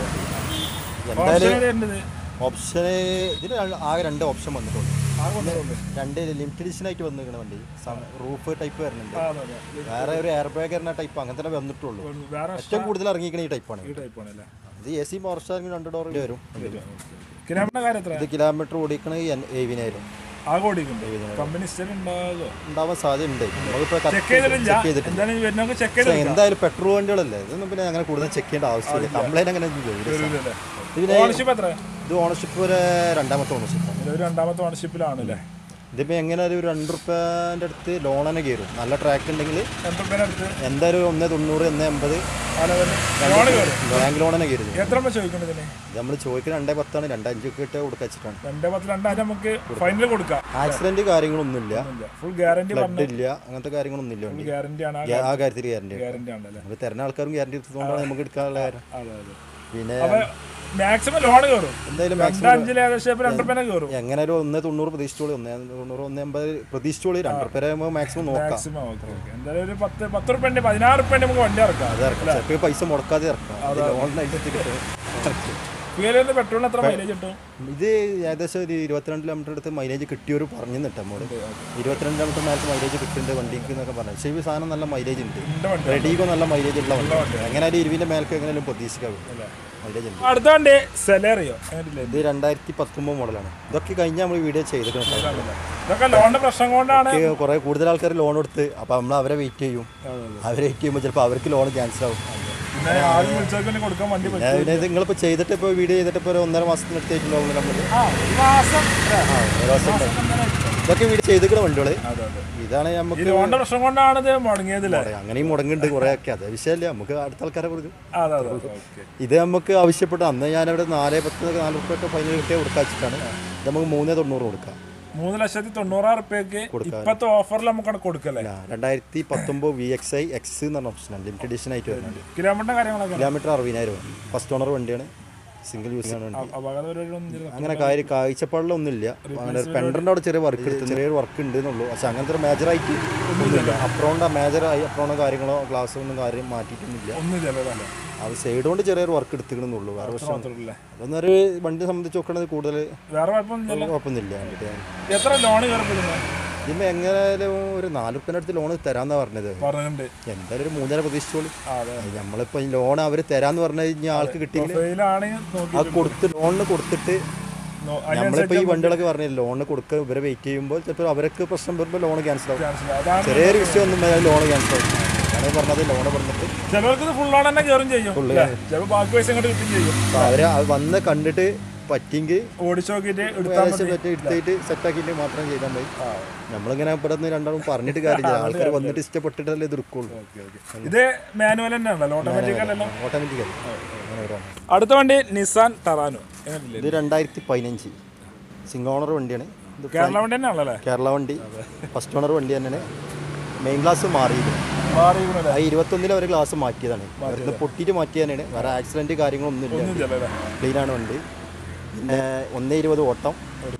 വണ്ടി എന്തായാലും ഓപ്ഷന് ഇതിന് ആകെ രണ്ട് ഓപ്ഷൻ വന്നിട്ടുണ്ട് രണ്ട് ലിമിറ്റഡ് എഡിഷൻ ആയിട്ട് വന്നിരിക്കണ വണ്ടി റൂഫ് ടൈപ്പ് വരുന്നുണ്ട് വേറെ ഒരു എയർ ബാഗ് വരുന്ന ടൈപ്പ് അങ്ങനെ തന്നെ വന്നിട്ടുള്ളൂ വേറെ ഏറ്റവും കൂടുതൽ ഇറങ്ങിയിരിക്കണ ഈ ടൈപ്പാണ് ടൈപ്പ് ആണല്ലേ ഇത് എ സി പവർ സ്റ്റാറിന് രണ്ട് ഡോർ വരും കിലോമീറ്റർ കാര്യം എത്ര ഇത് കിലോമീറ്റർ ഓടിക്കണ ഏവിനായിരം ആകെ ഓടിക്കുന്നുണ്ട് കമ്പനി സ്റ്റേൽ ഉണ്ടാകുമോ ഉണ്ടാവാൻ സാധ്യതയുണ്ട് നമ്മളിപ്പോൾ ചെക്ക് ചെയ്തിട്ടില്ല ചെക്ക് ചെയ്തിട്ടില്ല എന്തായാലും വരുന്നവർക്ക് ചെക്ക് ചെയ്ത് എന്തായാലും പെട്രോൾ വണ്ടികളല്ലേ ഇതൊന്നും പിന്നെ അങ്ങനെ കൂടുതൽ ചെക്ക് ചെയ്യേണ്ട ആവശ്യമില്ല കംപ്ലൈൻറ്റ് അങ്ങനെ ഒന്നും ചെയ്യില്ല. ഇതിന് ഓണർഷിപ്പ് എത്ര ഇത് ഓണർഷിപ്പ് ഒരു രണ്ടാമത്തെ ഓണർഷിപ്പ് ഇത് ഒരു രണ്ടാമത്തെ ഓണർഷിപ്പിലാണല്ലേ ഇതിപ്പോൾ എങ്ങനെ ഒരു രണ്ട് റുപ്യൻ്റെ അടുത്ത് ലോൺ തന്നെ കയറും നല്ല ട്രാക്ക് ഉണ്ടെങ്കിൽ എൺപതിൻ്റെ അടുത്ത് എന്തായാലും ഒന്ന് തൊണ്ണൂറ് ഒന്ന് എൺപത് ആ ലെവലിൽ ലോൺ കയറും ബാങ്ക് ലോൺ തന്നെ കയറും എത്ര എണ്ണം ചോദിക്കുന്നത് ഇതിന് ഇത് നമ്മൾ ചോദിക്കുന്നത് രണ്ടേ പത്താണ് രണ്ടഞ്ചൊക്കെ ഇട്ട് കൊടുക്കുക വെച്ചിട്ടാണ് രണ്ടേ പത്ത് രണ്ടായിരം നമുക്ക് ഫൈനൽ കൊടുക്കാം ആക്സിഡന്റ് കാര്യങ്ങളൊന്നുമില്ല ഫുൾ ഗ്യാരണ്ടി ബ്ലഡ് ഇല്ല അങ്ങനത്തെ കാര്യങ്ങളൊന്നും ഇല്ല വണ്ടി ഗ്യാരണ്ടി ആണ് ആ കാര്യത്തിൽ ഗ്യാരണ്ടി ഗ്യാരണ്ടി ആണല്ലേ നമ്മൾ തരുന്ന ആൾക്കാരും ഗ്യാരണ്ടി എടുത്തുകൊണ്ടാണ് നമുക്ക് എടുക്കാനുള്ള കാര്യം അതെ അതെ പിന്നെ അപ്പൊ മാക്സിമം ലോൺ കയറും എന്തായാലും രണ്ടഞ്ചിൽ ഏകദേശം ഇപ്പൊ രണ്ട് റുപ്യനെ കയറും എങ്ങനെ ഒരു ഒന്ന് തൊണ്ണൂറ് പ്രതീക്ഷിച്ചോളി ഒന്ന് തൊണ്ണൂറ് ഒന്ന് എൺപത് പ്രതീക്ഷിച്ചോളി രണ്ട് റുപ്യ ആകുമ്പോൾ മാക്സിമം നോക്കാം മാക്സിമം ഓക്കെ ഓക്കെ എന്തായാലും ഒരു പത്ത് പത്ത് റുപ്യന്റെ പതിനാറ് റുപ്യന്റെ നമുക്ക് വണ്ടി ഇറക്കാം അത് ഇറക്കാം ചിലപ്പോൾ പൈസ മുടക്കാതെ ഇറക്കാം ലോണിനായിട്ട് കിട്ടും ഫ്യൂലിന് പെട്രോളിന് എത്ര മൈലേജ് കിട്ടും ഇത് ഏകദേശം ഒരു ഇരുപത്തിരണ്ട് കിലോമീറ്റർ അടുത്ത് മൈലേജ് കിട്ടിയൊരു പറഞ്ഞു നിട്ട് നമ്മോട് ഇരുപത്തിരണ്ട് കിലോമീറ്റർ മേലത്ത് മൈലേജ് കിട്ടുന്നുണ്ട് വണ്ടിക്ക് എന്നൊക്കെ പറഞ്ഞു പക്ഷേ ഈ സാധനം നല്ല മൈലേജ് ഉണ്ട് എന്റെ വണ്ടി റെഡിക്കോ നല്ല മൈലേജ് ഉള്ള വണ്ടി എങ്ങനെയാലും ഇരുവിൻ്റെ മേൽക്ക് എങ്ങനെയാലും പ്രതീക്ഷിക്കാം മൈലേജ് ഉണ്ട് അടുത്ത വണ്ടി സെലേറിയോ അങ്ങനെയല്ലേ ഇത് രണ്ടായിരത്തി പത്തൊമ്പത് മോഡലാണ് ഇതൊക്കെ കഴിഞ്ഞ് നമ്മൾ വീഡിയോ ചെയ്തിട്ടുണ്ട് ഇതൊക്കെ ലോണിന്റെ പ്രശ്നം കൊണ്ടാണ് കുറേ കൂടുതൽ ആൾക്കാർ ലോൺ എടുത്ത് അപ്പോൾ നമ്മൾ അവരെ വെയിറ്റ് ചെയ്യും അവരെ വെയിറ്റ് ചെയ്യുമ്പോൾ ചിലപ്പോൾ അവർക്ക് ലോൺ ക്യാൻസൽ ആവും പിന്നെ ആരും വിളിച്ചോക്കെ കൊടുക്കാൻ വണ്ടി പറ്റും പിന്നെ പിന്നെ ഇത് നിങ്ങളിപ്പോൾ ചെയ്തിട്ട് ഇപ്പോൾ വീഡിയോ ചെയ്തിട്ട് ഇപ്പോൾ ഒരു ഒന്നര മാസത്തിന് എടുത്തേക്കുണ്ടാവും നമ്മൾ ആ ഈ മാസം ആ ഒരു ദിവസം ഉണ്ട്. ഇതൊക്കെ വീഡിയോ ചെയ്തിരിക്കുന്ന വണ്ടികൾ അതെ അതെ ഇതാണ് ഈ നമുക്ക് ലോണിന്റെ പ്രശ്നം കൊണ്ടാണ് ഇത് മുടങ്ങിയതില്ലേ പറയാം. അങ്ങനെയും മുടങ്ങുന്നുണ്ട് കുറേ ഒക്കെ അത് വിഷയമല്ല നമുക്ക് അടുത്ത ആൾക്കാരെ കൊടുക്കും അതെ അതെ ഓക്കെ ഇത് നമുക്ക് ആവശ്യപ്പെട്ട അന്ന് ഞാനവിടെ നാല് പത്ത് നാല് റുപ്യൊക്കെ ഫൈനൽ കിട്ടിയ കൊടുക്കാൻ വെച്ചിട്ടാണ് ഇത് നമുക്ക് മൂന്നേ തൊണ്ണൂറ് കൊടുക്കാം മൂന്ന് ലക്ഷത്തി തൊണ്ണൂറായിരം റുപ്യക്ക് ഇപ്പത്തെ ഓഫറിൽ നമുക്കാണ് കൊടുക്കല്ലേ ആ, രണ്ടായിരത്തി പത്തൊമ്പത് വി എക്സ് ഐ എക്സ് എന്ന് പറഞ്ഞ ഓപ്ഷനാണ് ലിമിറ്റഡ് എഡിഷൻ ആയിട്ട് വരുന്നുണ്ട് കിലോമീറ്റർ കാര്യങ്ങളൊക്കെ കിലോമീറ്റർ അറുപതിനായിരം ഫസ്റ്റ് ഓണർ വണ്ടിയാണ് സിംഗിൾ യൂസ് ആണ് വണ്ടി അപകട പരിപാടികളൊന്നും അങ്ങനെ കാര്യം കാഴ്ചപ്പാടിലൊന്നുമില്ല അങ്ങനെ ഒരു പെൻഡറിൻ്റെ അവിടെ ചെറിയ വർക്ക് എടുത്ത് ചെറിയൊരു വർക്ക് ഉണ്ട് എന്നുള്ളൂ പക്ഷെ അങ്ങനത്തെ ഒരു മേജറായിട്ട് ഒന്നുമില്ല അപ്രോണ്ട മേജറായി അപ്രോണോ കാര്യങ്ങളോ ഗ്ലാസ് ഒന്നും കാര്യം മാറ്റിയിട്ടൊന്നുമില്ല ഒന്നും ചെലവല്ലേ അത് സൈഡ് കൊണ്ട് ചെറിയൊരു വർക്ക് എടുത്തിക്കണമെന്നുള്ളൂ വേറെ പ്രശ്നം മാത്രമല്ലേ അതൊന്നും ഒരു വണ്ടിയെ സംബന്ധിച്ച് നോക്കണത് കൂടുതൽ വേറെ കുഴപ്പമൊന്നുമില്ല കുഴപ്പമൊന്നുമില്ല എന്നിട്ട് എത്ര ലോൺ കയറപ്പെടുന്നത് ഇതിന് എങ്ങനെയായാലും ഒരു നാല് റുപ്യൻ്റെ അടുത്ത് ലോൺ തരാമെന്നാണ് പറഞ്ഞത് പറഞ്ഞിട്ടുണ്ട് എന്തായാലും ഒരു മൂന്നര പ്രതീക്ഷിച്ചോളൂ ആ, അതെ നമ്മളിപ്പോൾ ഈ ലോൺ അവർ തരാന്ന് പറഞ്ഞു കഴിഞ്ഞാൽ ആൾക്ക് കിട്ടിയെങ്കിൽ ഫെയിലാണെങ്കിൽ നോക്കി അത് കൊടുത്ത് ലോണിന് കൊടുത്തിട്ട് നോ- നമ്മളിപ്പോൾ ഈ വണ്ടികളൊക്കെ പറഞ്ഞില്ല ലോണ് കൊടുക്കുക ഇവരെ വെയിറ്റ് ചെയ്യുമ്പോൾ ചിലപ്പോൾ അവർക്ക് പ്രശ്നം വരുമ്പോൾ ലോൺ ക്യാൻസൽ ആവും ചാൻസ് ഇല്ല. അതാണ് ചെറിയൊരു വിഷയം ഒന്നും ലോൺ ക്യാൻസൽ ആവും അതാണ് പറഞ്ഞത് ലോൺ പറഞ്ഞിട്ട് ചിലർക്ക് ഇത് ഫുൾ ലോൺ തന്നെ കയറും ചെയ്യും ചിലപ്പോൾ ബാക്കി പൈസ ഇങ്ങോട്ട് കിട്ടും ചെയ്യും അപ്പോൾ അവരെ അത് വന്ന് കണ്ടിട്ട് പറ്റിയെങ്കിൽ ഓടിച്ചു നോക്കിയിട്ട് എടുത്താൽ ഏകദേശം പറ്റി എടുത്തിട്ട് സെറ്റാക്കിയിട്ട് മാത്രം ചെയ്താൽ മതി നമ്മളിങ്ങനെ ഇവിടെ നിന്ന് രണ്ടാളും പറഞ്ഞിട്ട് കാര്യമില്ല ആൾക്കാർ വന്നിട്ട് ഇഷ്ടപ്പെട്ടിട്ടല്ലേ ഇത് എടുക്കുള്ളൂ ഇത് മാനുവൽ തന്നെ ഉണ്ടല്ലോ ഓട്ടോമാറ്റിക് അല്ലല്ലോ ഓട്ടോമാറ്റിക്കലി അങ്ങനെ വരാം അടുത്ത വണ്ടി നിസാൻ ടറാനോ എങ്ങനെയല്ലേ ഇത് രണ്ടായിരത്തി പതിനഞ്ച് സിംഗിൾ ഓണർ വണ്ടിയാണ് ഇത് കേരള വണ്ടി തന്നെ ആണല്ലേ കേരള വണ്ടി ഫസ്റ്റ് ഓണർ വണ്ടി തന്നെയാണ് മെയിൻ ഗ്ലാസ് മാറിയത് മാറിയിരിക്കണല്ലേ ആ ഇരുപത്തൊന്നിൽ അവർ ഗ്ലാസ് മാറ്റിയതാണ് വെറുതെ പൊട്ടിയിട്ട് മാറ്റിയതാണ് വേറെ ആക്സിഡന്റ് കാര്യങ്ങളൊന്നും ഇല്ല ഒന്നും ചെല്ലല്ലേ ക്ലീൻ ആണ് വണ്ടി പിന്നെ ഒന്നേ ഇരുപത് ഓട്ടം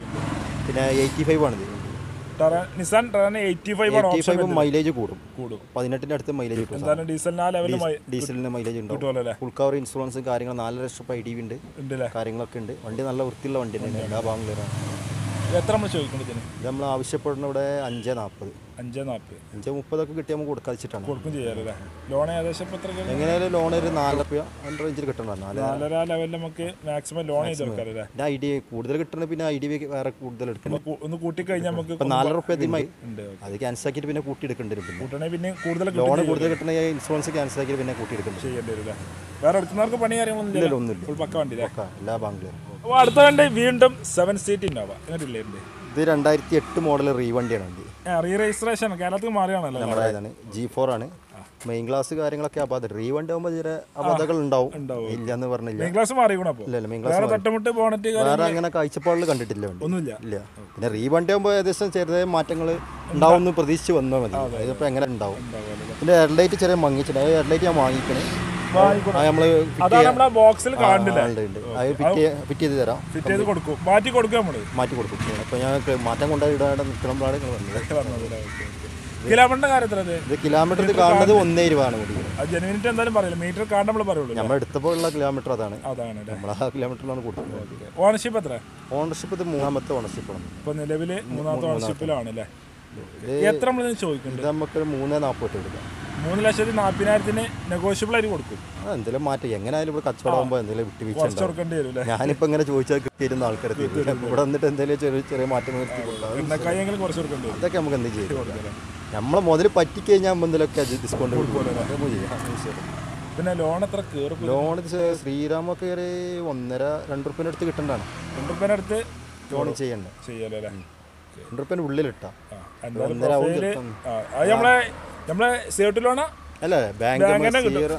പിന്നെ എയ്റ്റി ഫൈവ് ആണിത് ടറ നിസാൻ ടറാൻ എയ്റ്റി ഫൈവ് ആണ് എയ്റ്റി ഓപ്ഷൻ ഫൈവ് മൈലേജ് കൂടും കൂടും പതിനെട്ടിൻ്റെ അടുത്ത് മൈലേജ് കിട്ടും എന്തായാലും ഡീസലിന് ആ ലെവലിൽ ഡീസലിന് മൈലേജ് ഉണ്ടാവും കിട്ടുമല്ലോ അല്ലേ ഫുൾ കവർ ഇൻഷുറൻസും കാര്യങ്ങളും നാല് ലക്ഷം രൂപ ഐ ഡി ഉണ്ട് ഉണ്ടല്ലേ കാര്യങ്ങളൊക്കെ ഉണ്ട് വണ്ടി നല്ല വൃത്തിയുള്ള വണ്ടി തന്നെയാണ് എല്ലാ ഭാഗം ക്ലിയറാണ് എത്ര നമ്മൾ ചോദിക്കുന്നത് ഇതിന് ഇത് നമ്മൾ ആവശ്യപ്പെടുന്ന ഇവിടെ അഞ്ച് നാൽപ്പത് അഞ്ച് നാൽപ്പത് അഞ്ച് മുപ്പതൊക്കെ കിട്ടിയാൽ നമുക്ക് കൊടുക്കാതിച്ചിട്ടാണ് കൊടുക്കും ചെയ്യാറല്ലേ ലോൺ ഏകദേശം ഇപ്പൊ എത്ര എങ്ങനെയായാലും ലോൺ ഒരു നാല് റുപ്യ രണ്ട് റേഞ്ചിൽ കിട്ടണം നാല് നാലര ലെവലിൽ നമുക്ക് മാക്സിമം ലോൺ ചെയ്ത് കൊടുക്കാറല്ലേ പിന്നെ ഐ ഡി കൂടുതൽ കിട്ടണ പിന്നെ ഐ ഡി വേറെ കൂടുതൽ എടുക്കണം ഒന്ന് കൂ- ഒന്ന് കൂട്ടി കഴിഞ്ഞാൽ നമുക്ക് ഇപ്പം നാല് റുപ്യ അതിമായി ഉണ്ട് അത് ക്യാൻസൽ ആക്കിയിട്ട് പിന്നെ കൂട്ടി എടുക്കേണ്ടി വരും പിന്നെ കൂട്ടണേ പിന്നെ കൂടുതൽ ലോൺ കൂടുതൽ കിട്ടണ ഇൻഷുറൻസ് ക്യാൻസൽ ആക്കിയിട്ട് പിന്നെ കൂട്ടി എടുക്കേണ്ടി വരും ചെയ്യേണ്ടി വരും വേറെ എടുക്കുന്നവർക്ക് പണി കാര്യങ്ങളൊന്നും ഇല്ലല്ലോ ഒന്നുമില്ല ഫുൾ പക്ക വണ്ടി ഒക്കെ എല്ലാ ബാങ്കിലും അപ്പോൾ അടുത്ത വണ്ടി വീണ്ടും സെവൻ സീറ്റ് ഇന്നോവ എന്നിട്ടില്ലേ ഉണ്ട് ഇത് രണ്ടായിരത്തി എട്ട് മോഡൽ റീവണ്ടിയാണ് വണ്ടി റീ രജിസ്ട്രേഷൻ കേരളത്തിൽ മാറിയാണല്ലോ നമ്മുടെ ഇതാണ് ജി ഫോർ ആണ് മെയിൻ ക്ലാസ് കാര്യങ്ങളൊക്കെ അപാധ റീവണ്ടി ആകുമ്പോൾ ചില അപാധകൾ ഉണ്ടാവും ഇല്ലയെന്ന് പറഞ്ഞില്ല മെയിൻ ക്ലാസ് മാറിക്കണം അപ്പോൾ ഇല്ല ഇല്ല മെയിൻ വേറെ ക്ലാസ് തട്ടുമുട്ട് ബോണറ്റ് വേറെ അങ്ങനെ കാഴ്ചപ്പാടിൽ കണ്ടിട്ടില്ല വണ്ടി ഒന്നുമില്ല ഇല്ല പിന്നെ റീവണ്ടി ആകുമ്പോൾ ഏകദേശം ചെറിയ മാറ്റങ്ങൾ ഉണ്ടാവും എന്ന് പ്രതീക്ഷിച്ച് വന്നാൽ മതി ഇതിപ്പോൾ എങ്ങനെ ഉണ്ടാവും പിന്നെ ഹെഡ്ലൈറ്റ് ചെറിയ മങ്ങിച്ചിട്ട് ആ ഹെഡ്ലൈറ്റ് ഞാൻ വാങ്ങിക്കണേ അത് നമ്മൾ അതാണ് നമ്മളെ ബോക്സിൽ കാണില്ല ഉണ്ട് ഉണ്ട് അത് ഫിറ്റ് ഫിറ്റ് ചെയ്ത് തരാം ഫിറ്റ് ചെയ്ത് കൊടുക്കും മാറ്റി കൊടുക്കും നമ്മള് മാറ്റി കൊടുക്കും അപ്പോൾ ഞാൻ മാറ്റം കൊണ്ടുപോയി ഇടാതെ നിൽക്കുമ്പോഴാണ് നിങ്ങൾ വന്നത് കിലോമീറ്ററിന്റെ കാര്യത്തിൽ അത് ഇത് കിലോമീറ്റർ ഇത് കാണുന്നത് ഒന്നേ രൂപയാണ് കൂടി ആ ജെനുവിനിറ്റി എന്തായാലും പറയില്ല മീറ്റർ കാണാൻ നമ്മൾ പറയുള്ളൂ നമ്മൾ എടുത്തപ്പോൾ ഉള്ള കിലോമീറ്റർ അതാണ് അതാണ് അല്ലേ നമ്മൾ ആ കിലോമീറ്ററിലാണ് കൊടുക്കുന്നത് ഓണർഷിപ്പ് എത്ര ഓണർഷിപ്പ് ഇത് മൂന്നാമത്തെ ഓണർഷിപ്പാണ് ഇപ്പൊ നിലവില് മൂന്നാമത്തെ ഓണർഷിപ്പിലാണ് അല്ലേ ഇത് എത്ര നമ്മൾ ചോദിക്കുന്നുണ്ട് ഇത് നമുക്കൊരു മൂന്നേ നാൽപ്പത് എടുക്കാം മൂന്ന് ലക്ഷത്തി നാൽപ്പതിനായിരത്തിന് നെഗോഷ്യബിൾ ആയിട്ട് കൊടുക്കും ആ എന്തെങ്കിലും മാറ്റം എങ്ങനെയായാലും ഇവിടെ കച്ചവടം ആകുമ്പോൾ എന്തെങ്കിലും വിട്ടുവീഴ്ച കുറച്ച് ഉണ്ടാവും കൊടുക്കേണ്ടി വരും അല്ലേ ഞാനിപ്പോൾ ഇങ്ങനെ ചോദിച്ചാൽ കിട്ടിയിരുന്ന ആൾക്കാർ ഇവിടെ വന്നിട്ട് എന്തെങ്കിലും ചെറിയ ചെറിയ മാറ്റം വരുത്തി കൊടുക്കാം എണ്ണക്കായെങ്കിലും കുറച്ച് കൊടുക്കേണ്ടി വരും അതൊക്കെ നമുക്ക് എന്ത് ചെയ്യും നമ്മളെ മുതൽ പറ്റിക്കഴിഞ്ഞാൽ എന്തെങ്കിലുമൊക്കെ ഡിസ്കൗണ്ട് കൊടുക്കും നമുക്ക് ചെയ്യാം ശരി പിന്നെ ലോൺ എത്ര കയറും ലോൺ ശ്രീരാമൊക്കെ ഒരു ഒന്നര രണ്ട് റുപ്യൻ്റെ അടുത്ത് കിട്ടണ്ടാണ് രണ്ട് റുപ്യേൻ്റെ അടുത്ത് ലോൺ ചെയ്യണ്ട ചെയ്യാലോ അല്ലേ രണ്ട് റുപ്യൻ്റെ ഉള്ളിലിട്ടാ ആ, എന്തായാലും ഒന്നര ആവും profile- ചിലപ്പം. ആ, അത് നമ്മളെ നമ്മളെ സേർട്ട് ലോണാ അല്ല ബാങ്ക് ബാങ്കിന്റെ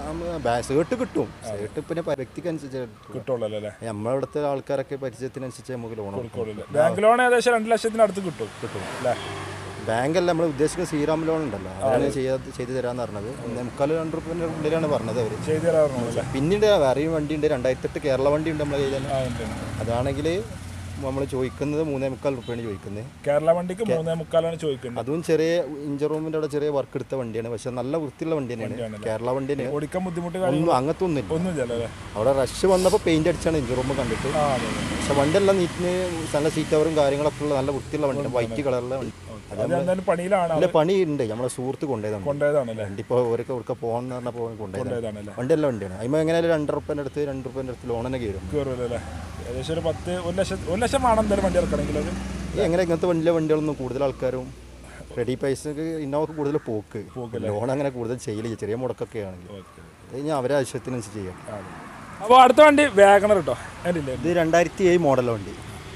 സേർട്ട് കിട്ടും സേർട്ട് പിന്നെ പ- വ്യക്തിക്ക് അനുസരിച്ച് കിട്ടുള്ളൂ അല്ലേ നമ്മളവിടുത്തെ ആൾക്കാരൊക്കെ പരിചയത്തിനനുസരിച്ച് നമുക്ക് ലോൺ കൊടുക്കുള്ളൂ ബാങ്ക് ലോൺ ഏകദേശം രണ്ട് ലക്ഷത്തിന് അടുത്ത് കിട്ടും കിട്ടും അല്ലേ ബാങ്ക് അല്ല നമ്മൾ ഉദ്ദേശിക്കുന്ന ശ്രീറാം ലോൺ ഉണ്ടല്ലോ അതാണ് ചെയ്യാ- ചെയ്ത് തരാന്ന് പറഞ്ഞത് ഒന്നേ മുക്കാൽ രണ്ട് റുപ്യൻ്റെ ഉള്ളിലാണ് പറഞ്ഞത് അവർ ചെയ്തു തരാറുണ്ടോ അല്ലേ പിന്നീട് വേറെയും വണ്ടി ഉണ്ട് രണ്ടായിരത്തി എട്ട് കേരള വണ്ടി ഉണ്ട് നമ്മളെ കയ്യിൽ തന്നെ ആ ഉണ്ട് ഉണ്ട്. അതാണെങ്കിൽ നമ്മൾ ചോദിക്കുന്നത് മൂന്നേ മുക്കാൽ റുപ്യാണ് ചോദിക്കുന്നത് കേരള വണ്ടിക്ക് മൂന്നേ മുക്കാലാണ് ചോദിക്കുന്നത് അതും ചെറിയ ഇഞ്ചർ റൂമിൻ്റെ അവിടെ ചെറിയ വർക്ക് എടുത്ത വണ്ടിയാണ് പക്ഷെ നല്ല വൃത്തിയുള്ള വണ്ടി തന്നെയാണ് കേരള വണ്ടി തന്നെയാണ് ഓടിക്കാൻ ബുദ്ധിമുട്ട് കാര്യം ഒന്നും അങ്ങനത്തെ ഒന്നുമില്ല ഒന്നും ഇല്ലല്ലോ അല്ലേ അവിടെ റഷ് വന്നപ്പോൾ പെയിന്റ് അടിച്ചാണ് ഇഞ്ചർ റൂം കണ്ടിട്ട് ആ അതെ അതെ. പക്ഷെ വണ്ടിയെല്ലാം നീറ്റിന് നല്ല സീറ്റ് കവറും കാര്യങ്ങളൊക്കെ ഉള്ള നല്ല വൃത്തിയുള്ള വണ്ടിയാണ് വൈറ്റ് കളറിലെ വണ്ടി അത് എന്തായാലും പണിയിലാണ് നല്ല പണി ഉണ്ട് നമ്മളെ സുഹൃത്ത് കൊണ്ടുപോയതാണ് കൊണ്ടുപോയതാണ് അല്ലേ വണ്ടി ഇപ്പോൾ ഓരൊക്കെ ഇവിടുത്തെ പോകാന്ന് പറഞ്ഞപ്പോൾ കൊണ്ടുപോയതാണ് കൊണ്ടുപോയതാണ് അല്ലേ വണ്ടി എല്ലാം വണ്ടിയാണ് അതിന് എങ്ങനെയായാലും രണ്ട് റുപ്യൻ്റെ അടുത്ത് രണ്ട് റുപ്യൻ്റെ അടുത്ത് ലോൺ തന്നെ കയറും കയറുമല്ലോ അല്ലേ ഏകദേശം ഒരു പത്ത് ഒരു ലക്ഷം ഒരു ലക്ഷം വേണം എന്തായാലും വണ്ടി ഇറക്കണമെങ്കിൽ അത് ഈ എങ്ങനെ ഇങ്ങനത്തെ വലിയ വണ്ടികളൊന്നും കൂടുതൽ ആൾക്കാരും റെഡി പൈസക്ക് ഇന്നോവക്ക് കൂടുതൽ പോക്ക് ലോൺ അങ്ങനെ കൂടുതൽ ചെയ്യില്ല ചെറിയ മുടക്കൊക്കെ ആണെങ്കിൽ അത് കഴിഞ്ഞാൽ അവരെ ആവശ്യത്തിനനുസരിച്ച് ചെയ്യാം അപ്പോൾ അടുത്ത വണ്ടി വാഗണർ കേട്ടോ അതില്ലേ ഇത് രണ്ടായിരത്തി ഏഴ് മോഡലാണ് വണ്ടി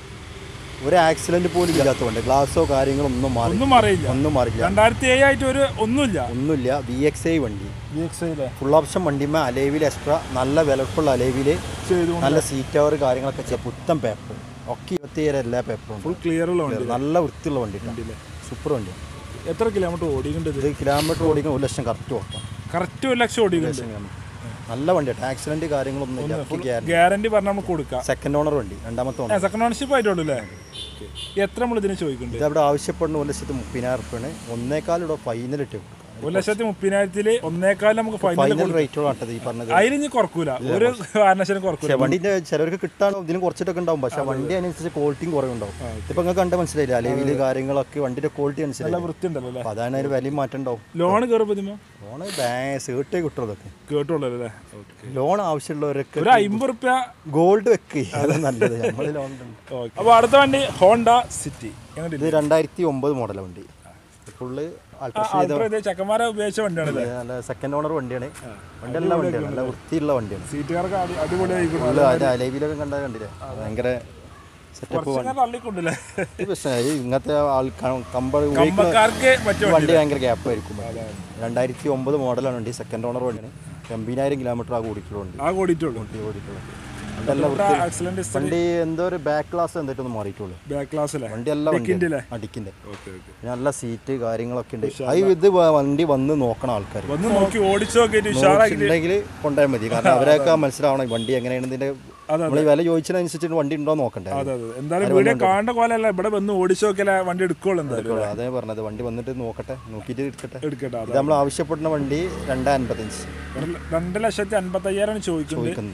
ഒരു ആക്സിഡന്റ് പോലും ഇല്ലാത്ത വണ്ടി ഗ്ലാസോ കാര്യങ്ങളോ ഒന്നും മാറി ഒന്നും അറിയില്ല ഒന്നും മാറില്ല രണ്ടായിരത്തി ഏഴായിട്ട് ഒരു ഒന്നുമില്ല ഒന്നുമില്ല വി എക്സ് ഐ വണ്ടി വി എക്സ് ഐയിലെ ഫുൾ ഓപ്ഷൻ വണ്ടിമേ അലേവിൽ എക്സ്ട്രാ നല്ല വിലക്കുള്ള അലേവിൽ ചെയ്തു നല്ല സീറ്റ് അവർ കാര്യങ്ങളൊക്കെ ചെയ്യാം പുത്തൻ പേപ്പർ ഒക്കെ ഇരുപത്തിയേഴ് എല്ലാ പേപ്പറും ഫുൾ ക്ലിയർ ഉള്ള വണ്ടി നല്ല വൃത്തിയുള്ള വണ്ടി സൂപ്പർ വണ്ടിയാണ് എത്ര കിലോമീറ്റർ ഓടിക്കുന്നുണ്ട് ഇത് കിലോമീറ്റർ ഓടിക്കുന്ന ഒരു ലക്ഷം കറക്റ്റ് ഓർക്കാം കറക്റ്റ് ഒരു ലക്ഷം ഓടിക്കുന്നുണ്ട് കിലോമീറ്റർ നല്ല വണ്ടിയാണ് ആക്സിഡന്റ് കാര്യങ്ങളൊന്നും ഇല്ല ഗ്യാരണ്ടി ഗ്യാരണ്ടി പറഞ്ഞാൽ നമുക്ക് കൊടുക്കാം സെക്കൻഡ് ഓണർ വണ്ടി രണ്ടാമത്തെ ഓണർ സെക്കൻഡ് ഓണർഷിപ്പ് ആയിട്ടുള്ളൂ അല്ലേ എത്ര നമ്മൾ ഇതിന് ചോദിക്കുന്നുണ്ട് ഇത് അവിടെ ആവശ്യപ്പെടുന്ന ഒരു ലക്ഷത്തി മുപ്പതിനായിരം റുപ്യാണ് ഒന്നേക്കാൽ ഇവിടെ ഫൈനൽ ഇട്ട് കൊടുക്കാം ഒരു ലക്ഷത്തി മുപ്പതിനായിരത്തില് ഒന്നേക്കാൽ നമുക്ക് ഫൈനൽ ഫൈനൽ റേറ്റുകളാട്ടത് ഈ പറഞ്ഞത് അതിൽ ഇനി കുറക്കൂല ഒരു കാരണവശാലും കുറക്കൂല പക്ഷേ വണ്ടിന്റെ ചിലർക്ക് കിട്ടാൻ ഇതിന് കുറച്ചിട്ടൊക്കെ ഉണ്ടാവും പക്ഷെ വണ്ടി അതിനനുസരിച്ച് ക്വാളിറ്റിയും കുറവുണ്ടാവും ഇപ്പൊ നിങ്ങൾ കണ്ട മനസ്സിലായില്ല അലവില് കാര്യങ്ങളൊക്കെ വണ്ടിന്റെ ക്വാളിറ്റി നല്ല അനുസരിച്ച് വൃത്തി ഉണ്ടല്ലോ അല്ലേ അപ്പൊ അതാണ് അതിന് വിലയും മാറ്റം ഉണ്ടാവും ലോൺ കയറുമ്പോൾ ഇതിമോ ലോണ് സേർട്ടേ കിട്ടും അതൊക്കെ കേട്ടുള്ളൂ അല്ലേ ലോൺ ആവശ്യമുള്ളവരൊക്കെ ഒരു അമ്പത് റുപ്യ ഗോൾഡ് വെക്ക് അത് നല്ലത് നമ്മൾ ലോൺ അപ്പോൾ അടുത്ത വണ്ടി ഹോണ്ട സിറ്റി എങ്ങനെ ഇത് രണ്ടായിരത്തി ഒമ്പത് മോഡൽ വണ്ടി ഫുള്ള് അൾട്രസ് ചെയ്ത അൾട്രാ ഇത് ചെക്കന്മാരെ ഉപയോഗിച്ച വണ്ടിയാണല്ലേ നല്ല സെക്കൻഡ് ഓണർ വണ്ടിയാണ് വണ്ടി എല്ലാ വണ്ടിയാണ് നല്ല വൃത്തിയുള്ള വണ്ടിയാണ് സീറ്റുകാർക്ക് അടി- അടിപൊളിയായിരിക്കും ഫുള്ള് അതിന്റെ അലവിലൊക്കെ കണ്ടാൽ കണ്ടില്ലേ ഭയങ്കര സെറ്റപ്പ് കുറച്ചിങ്ങനെ തള്ളിക്കൊണ്ടില്ലേ പ്രശ്നമായി ഇങ്ങനത്തെ ആൾ കമ്പ ഉപയോഗിക്കുന്ന കമ്പക്കാർക്ക് പറ്റും വണ്ടി ഭയങ്കര ഗ്യാപ്പ് ആയിരിക്കും രണ്ടായിരത്തി ഒമ്പത് മോഡലാണ് വണ്ടി സെക്കൻഡ് ഓണർ വണ്ടിയാണ് എൺപതിനായിരം കിലോമീറ്റർ ആ കൂടിയിട്ടുള്ള വണ്ടി ആ കൂടിയിട്ടുള്ളൂ വണ്ടി ഓടിയിട്ടുള്ള വണ്ടി വൃത്തി ആക്സിഡന്റ് വണ്ടി എന്തോ ഒരു ബാക്ക് ക്ലാസ് എന്തായിട്ടൊന്ന് മാറിയിട്ടുള്ളൂ ബാക്ക് ക്ലാസ്സിലെ വണ്ടി എല്ലാം ഡിക്കിന്റെ അല്ലേ? അടിക്കിന്റെ ഓക്കെ ഓക്കെ നല്ല സീറ്റ് കാര്യങ്ങളൊക്കെ ഉണ്ട് അത് ഇത് വ- വണ്ടി വന്ന് നോക്കണം ആൾക്കാർ വന്ന് നോക്കി ഓടിച്ചു നോക്കിയിട്ട് ഉഷാറാക്കി ഉണ്ടെങ്കിൽ കൊണ്ടുപോയാൽ മതി കാരണം അവരൊക്കെ മനസ്സിലാവണം ഈ വണ്ടി എങ്ങനെയാണ് ഇതിന്റെ അതെ, നമ്മൾ ഈ വില ചോദിച്ചതിനനുസരിച്ച് വണ്ടി ഉണ്ടോ നോക്കണ്ടേ അതെ അതെ എന്തായാലും വീഡിയോ കാണേണ്ട കോലല്ല ഇവിടെ വന്ന് ഓടിച്ചു നോക്കിയാലേ വണ്ടി എടുക്കുള്ളൂ എന്തായാലും അതേ പറഞ്ഞത് വണ്ടി വന്നിട്ട് നോക്കട്ടെ നോക്കിയിട്ട് എടുക്കട്ടെ എടുക്കട്ടെ ഇത് നമ്മൾ ആവശ്യപ്പെടുന്ന വണ്ടി രണ്ട് അൻപത്തഞ്ച് ഒരു രണ്ട് ലക്ഷത്തി അൻപത്തി അയ്യായിരം ചോദിക്കുന്നത് ചോദിക്കുന്നത്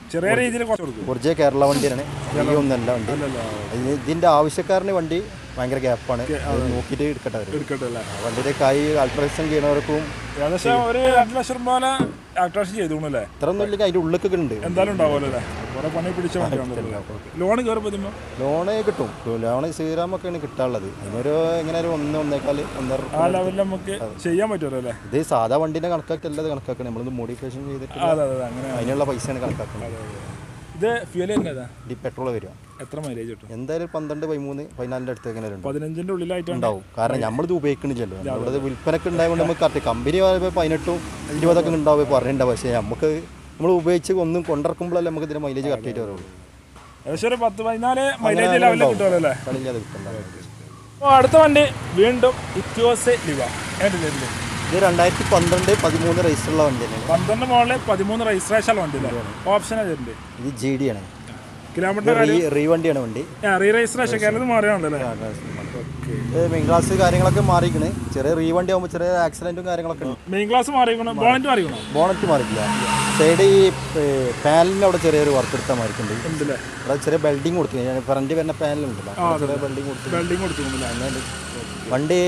ചെറിയ രീതിയിൽ കുറച്ച് കൊടുക്കും ഒറിജിനൽ കേരള വണ്ടിയാണ് ഈ ഒന്നല്ല വണ്ടി ഇതിന് ഇതിന്റെ ആവശ്യക്കാരന് വണ്ടി ഭയങ്കര ഗ്യാപ്പാണ് നോക്കിയിട്ട് എടുക്കട്ടെ അവര്. എടുക്കട്ടെ അല്ലേ വണ്ടിയുടെ കൈ അൾട്രേഷൻ ചെയ്യണവർക്കും ഏകദേശം ഒരു രണ്ട് ലക്ഷം രൂപ പോലെ ആക്ട്രാഷൻ ചെയ്തു അല്ലേ ഇത്ര ഒന്നും ഇല്ലെങ്കിൽ അതിന്റെ ഉള്ളിലൊക്കെ ഉണ്ട് എന്തായാലും ഉണ്ടാവുമല്ലോ അല്ലേ കുറെ പണി പിടിച്ച വണ്ടിയാണല്ലോ ലോൺ കയറി പറ്റുമ്പോൾ ലോണ് കിട്ടും ലോണ് ശ്രീറാമൊക്കെയാണ് കിട്ടാനുള്ളത് അതിനൊരു എങ്ങനെ ഒരു ഒന്ന് ഒന്നേക്കാല് ഒന്നര ആ ലെവലിൽ നമുക്ക് ചെയ്യാൻ പറ്റുമല്ലോ അല്ലേ ഇത് സാധാ വണ്ടിന്റെ കണക്കാക്കിയല്ല ഇത് കണക്കാക്കണം നമ്മളൊന്ന് മോഡിഫിക്കേഷൻ ചെയ്തിട്ട് അതെ അതെ അങ്ങനെ അതിനുള്ള പൈസയാണ് കണക്കാക്കുന്നത് ഇത് ഫ്യൂൽ തന്നെ ഏതാ ഇത് പെട്രോൾ വരിക എത്ര മൈലേജ് കിട്ടും എന്തായാലും ഒരു പന്ത്രണ്ട് പതിമൂന്ന് പതിനാലിൻ്റെ അടുത്ത് എങ്ങനെ ഉണ്ട് പതിനഞ്ചിന്റെ ഉള്ളിലായിട്ടാണ് ഉണ്ടാവും കാരണം നമ്മളിത് ഉപയോഗിക്കണില്ലല്ലോ നമ്മളിത് വിൽപ്പനക്ക് ഉണ്ടായതുകൊണ്ട് നമുക്ക് കറക്റ്റ് കമ്പനി പറയുമ്പോൾ പതിനെട്ടും ഇരുപതൊക്കെ ഉണ്ടാവും പറഞ്ഞിട്ടുണ്ടാവും പക്ഷേ നമുക്ക് നമ്മൾ ഉപയോഗിച്ച് ഒന്നും കൊണ്ടിറക്കുമ്പോഴല്ലേ നമുക്ക് ഇതിന്റെ മൈലേജ് കറക്റ്റ് ആയിട്ട് വരുള്ളൂ ഏകദേശം ഒരു പത്ത് പതിനാല് മൈലേജ് ലെവലിൽ കിട്ടുമല്ലോ അല്ലേ കളിയില്ലാതെ കിട്ടുന്നുണ്ടാവും അപ്പോൾ അടുത്ത വണ്ടി വീണ്ടും ഇത്യോസ് ലിവ ഏതില്ലേ ഇതില്? ഇത് രണ്ടായിരത്തി പന്ത്രണ്ട് പതിമൂന്ന് റേസുള്ള വണ്ടി തന്നെയാണ് പന്ത്രണ്ട് മോളിൽ പതിമൂന്ന് രജിസ്ട്രേഷൻ വണ്ടി അല്ലേ ഓപ്ഷൻ അതിലുണ്ട് ഇത് ജി ഡി ആണ് കിലോമീറ്റർ റീ റീ വണ്ടിയാണ് വണ്ടി റീ രജിസ്ട്രേഷൻ കേരളത്തിൽ മാറിയാണല്ലോ അല്ലേ ഇത് മെയിൻ ക്ലാസ് കാര്യങ്ങളൊക്കെ മാറിക്കണ് ചെറിയ റീ വണ്ടി ആകുമ്പോൾ ചെറിയ ആക്സിഡന്റും കാര്യങ്ങളൊക്കെ ഉണ്ട് മെയിൻ ക്ലാസ് മാറിക്കണോ ബോണറ്റ് മാറിക്കണോ ബോണറ്റ് മാറിക്കില്ല സൈഡ് ഈ പാനലിൻ്റെ അവിടെ ചെറിയൊരു വർക്ക് എടുത്താൽ മാറിക്കുന്നുണ്ട് ഉണ്ടല്ലേ അവിടെ ചെറിയ ബെൽഡിങ് കൊടുത്തില്ല ഫ്രണ്ട് വരുന്ന പാനലുണ്ടല്ലോ അവിടെ ചെറിയ ബെൽഡിങ് കൊടുത്തു വെൽഡിങ് കൊടുത്തിട്ടുണ്ടല്ലേ അങ്ങനെ വണ്ടി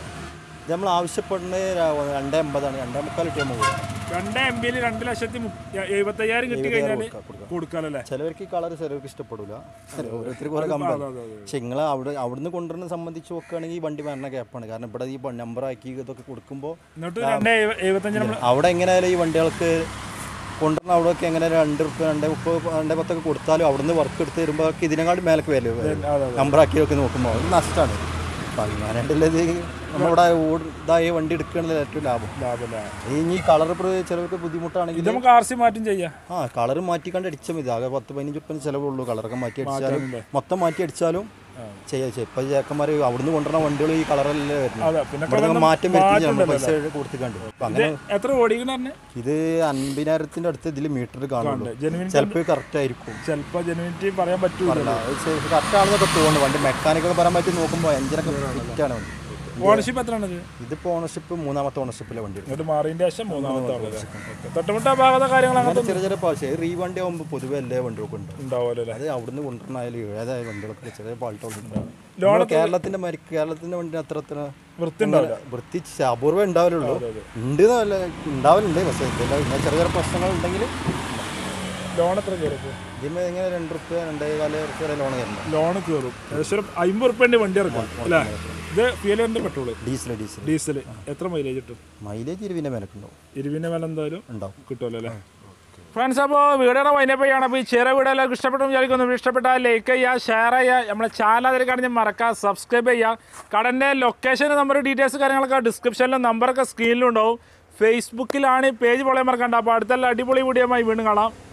ഇത് നമ്മൾ ആവശ്യപ്പെടുന്നത് ര- രണ്ടേ അമ്പതാണ് രണ്ടേ മുക്കാൽ ഇട്ട് നമ്മൾ കൊടുക്കാം രണ്ട് എം ബിയിൽ രണ്ട് ലക്ഷത്തി എഴുപത്തയ്യായിരം കിട്ടി കഴിഞ്ഞാൽ കൊടുക്കാം. കൊടുക്കാമല്ലേ ചിലവർക്ക് ഈ കളർ ചിലവർക്ക് ഇഷ്ടപ്പെടില്ല ഓരോരുത്തർക്ക് ഓരോ കമ്പനി പക്ഷെ നിങ്ങൾ അവിടെ അവിടുന്ന് കൊണ്ടുവരുന്ന സംബന്ധിച്ച് നോക്കുകയാണെങ്കിൽ ഈ വണ്ടി വരണ ഗ്യാപ്പാണ് കാരണം ഇവിടെ ഈ നമ്പർ ആക്കി ഇതൊക്കെ കൊടുക്കുമ്പോൾ എന്നിട്ട് രണ്ട് എഴുപ- എഴുപത്തഞ്ചിന് നമ്മൾ അവിടെ എങ്ങനെയായാലും ഈ വണ്ടികൾക്ക് കൊണ്ടുവരുന്ന അവിടെയൊക്കെ എങ്ങനെ രണ്ട് റുപ്യ രണ്ട് മുപ്പത് രണ്ട് പത്തൊക്കെ കൊടുത്താലും അവിടുന്ന് വർക്ക് എടുത്ത് വരുമ്പോൾ ഇതിനെക്കാളും മേലേക്ക് വരും അതെ അതെ നമ്പറാക്കിയൊക്കെ നോക്കുമ്പോൾ അത് നഷ്ടമാണ് അപ്പം അങ്ങനെയായിട്ടുള്ളത് നമ്മളിവിടെ ഓട് ഇതായ വണ്ടി എടുക്കുകയാണെങ്കിൽ ഏറ്റവും ലാഭം ലാഭമല്ലേ ഇനി കളർ ചിലർക്ക് ബുദ്ധിമുട്ടാണെങ്കിൽ ഇത് നമുക്ക് ആർ സി മാറ്റും ചെയ്യാം ആ കളർ മാറ്റിക്കണ്ട് അടിച്ചാൽ മതി ആകെ പത്ത് പതിനഞ്ച് ഉപ്പന് ചിലവുള്ളൂ കളറൊക്കെ മാറ്റി അടിച്ചാലും മാറ്റാനുണ്ട്. മൊത്തം മാറ്റി അടിച്ചാലും ചെയ്യാം ഇപ്പം ചേക്കന്മാർ അവിടുന്ന് കൊണ്ടുവരുന്ന വണ്ടികൾ ഈ കളറല്ലേ വരുന്നത് അതെ പിന്നെ ഇവിടെ നിന്ന് മാറ്റം വരുത്തി നമ്മൾ പൈസ കൊടുത്തിട്ടുണ്ട് അപ്പം അങ്ങനെ എത്ര ഓടിക്കണ പറഞ്ഞേ ഇത് അൻപതിനായിരത്തിന്റെ അടുത്ത് ഇതിൽ മീറ്റർ കാണുള്ളൂ ജെനുവിൻ ചിലപ്പോൾ കറക്റ്റ് ആയിരിക്കും ചിലപ്പോൾ ജെനുവിനിറ്റി പറയാൻ പറ്റൂല കറക്റ്റ് ആണെന്നൊക്കെ തോന്നുന്നു വണ്ടി മെക്കാനിക്കൊക്കെ പറയാൻ പറ്റി നോക്കുമ്പോൾ എഞ്ചിനൊക്കെ ഫിറ്റ് ആണ് വണ്ടി ഓണർഷിപ്പ് എത്രയാണ് ഇത് ഇതിപ്പോൾ ഓണർഷിപ്പ് മൂന്നാമത്തെ ഓണർഷിപ്പിലെ വണ്ടി എന്നിട്ട് മാറിയതിന്റെ ശേഷം മൂന്നാമത്തെ ആളല്ലേ തൊട്ടുമുട്ട ഭാഗത്തെ കാര്യങ്ങൾ അങ്ങനെ അങ്ങനെ ചെറിയ ചെറിയ പാഴ്ച റീ വണ്ടി ആകുമ്പോൾ പൊതുവെ എല്ലാ വണ്ടികൾക്കും ഉണ്ട് ഉണ്ടാവുമല്ലോ അല്ലേ അത് അവിടുന്ന് കൊണ്ടുവരണായാലും ഏതായ വണ്ടികളൊക്കെ ചെറിയ പാൾട്ടുകളുണ്ട് കേരളത്തിന്റെ മാതിരി കേരളത്തിന്റെ വണ്ടി അത്ര അത്ര വൃത്തി ഉണ്ടാവില്ല വൃത്തി അപൂർവം ഉണ്ടാവലുള്ളൂ ഉണ്ട് എന്നല്ല ഉണ്ടാവലുണ്ട് പക്ഷേ ഇതിൽ ഇങ്ങനെ ചെറിയ ചെറിയ പ്രശ്നങ്ങൾ ഉണ്ടെങ്കിൽ ലോൺ എത്ര കയറും ഇതിന്മേൽ ഇങ്ങനെ രണ്ട് റുപ്യ രണ്ടേ കാല റുപ്യ വരെ ലോൺ തരണം ലോൺ കയറും ഏകദേശം ഒരു അമ്പത് റുപ്യൻ്റെ വണ്ടി ഇറക്കും അല്ലേ ഇത് ഫ്യൂലിൻ്റെ പെട്രോള് ഡീസൽ ഡീസൽ ഡീസൽ എത്ര മൈലേജ് കിട്ടും മൈലേജ് ഇരുവിൻ്റെ മേലക്കുണ്ടാവും ഇരുവിൻ്റെ വില എന്തായാലും ഉണ്ടാവും കിട്ടുമല്ലോ അല്ലേ ഫ്രണ്ട്സ് അപ്പോൾ വീഡിയോയുടെ വൈനപ്പ് ചെയ്യണം അപ്പോൾ ഈ ചെറിയ വീഡിയോ എല്ലാവർക്കും ഇഷ്ടപ്പെട്ടു വിചാരിക്കുന്നു ഇഷ്ടപ്പെട്ടാൽ ലൈക്ക് ചെയ്യുക ഷെയർ ചെയ്യുക നമ്മളെ ചാനൽ അതിൽ കാണി മറക്കുക സബ്സ്ക്രൈബ് ചെയ്യുക കടൻ്റെ ലൊക്കേഷൻ നമ്പർ ഡീറ്റെയിൽസ് കാര്യങ്ങളൊക്കെ ഡിസ്ക്രിപ്ഷനിലും നമ്പറൊക്കെ സ്ക്രീനിലും ഉണ്ടാവും ഫേസ്ബുക്കിലാണ് ഈ പേജ് പൊളിയാൻ മറക്കണ്ട അപ്പോൾ അടുത്തുള്ള അടിപൊളി വീഡിയോമായി വീണ്ടും കാണാം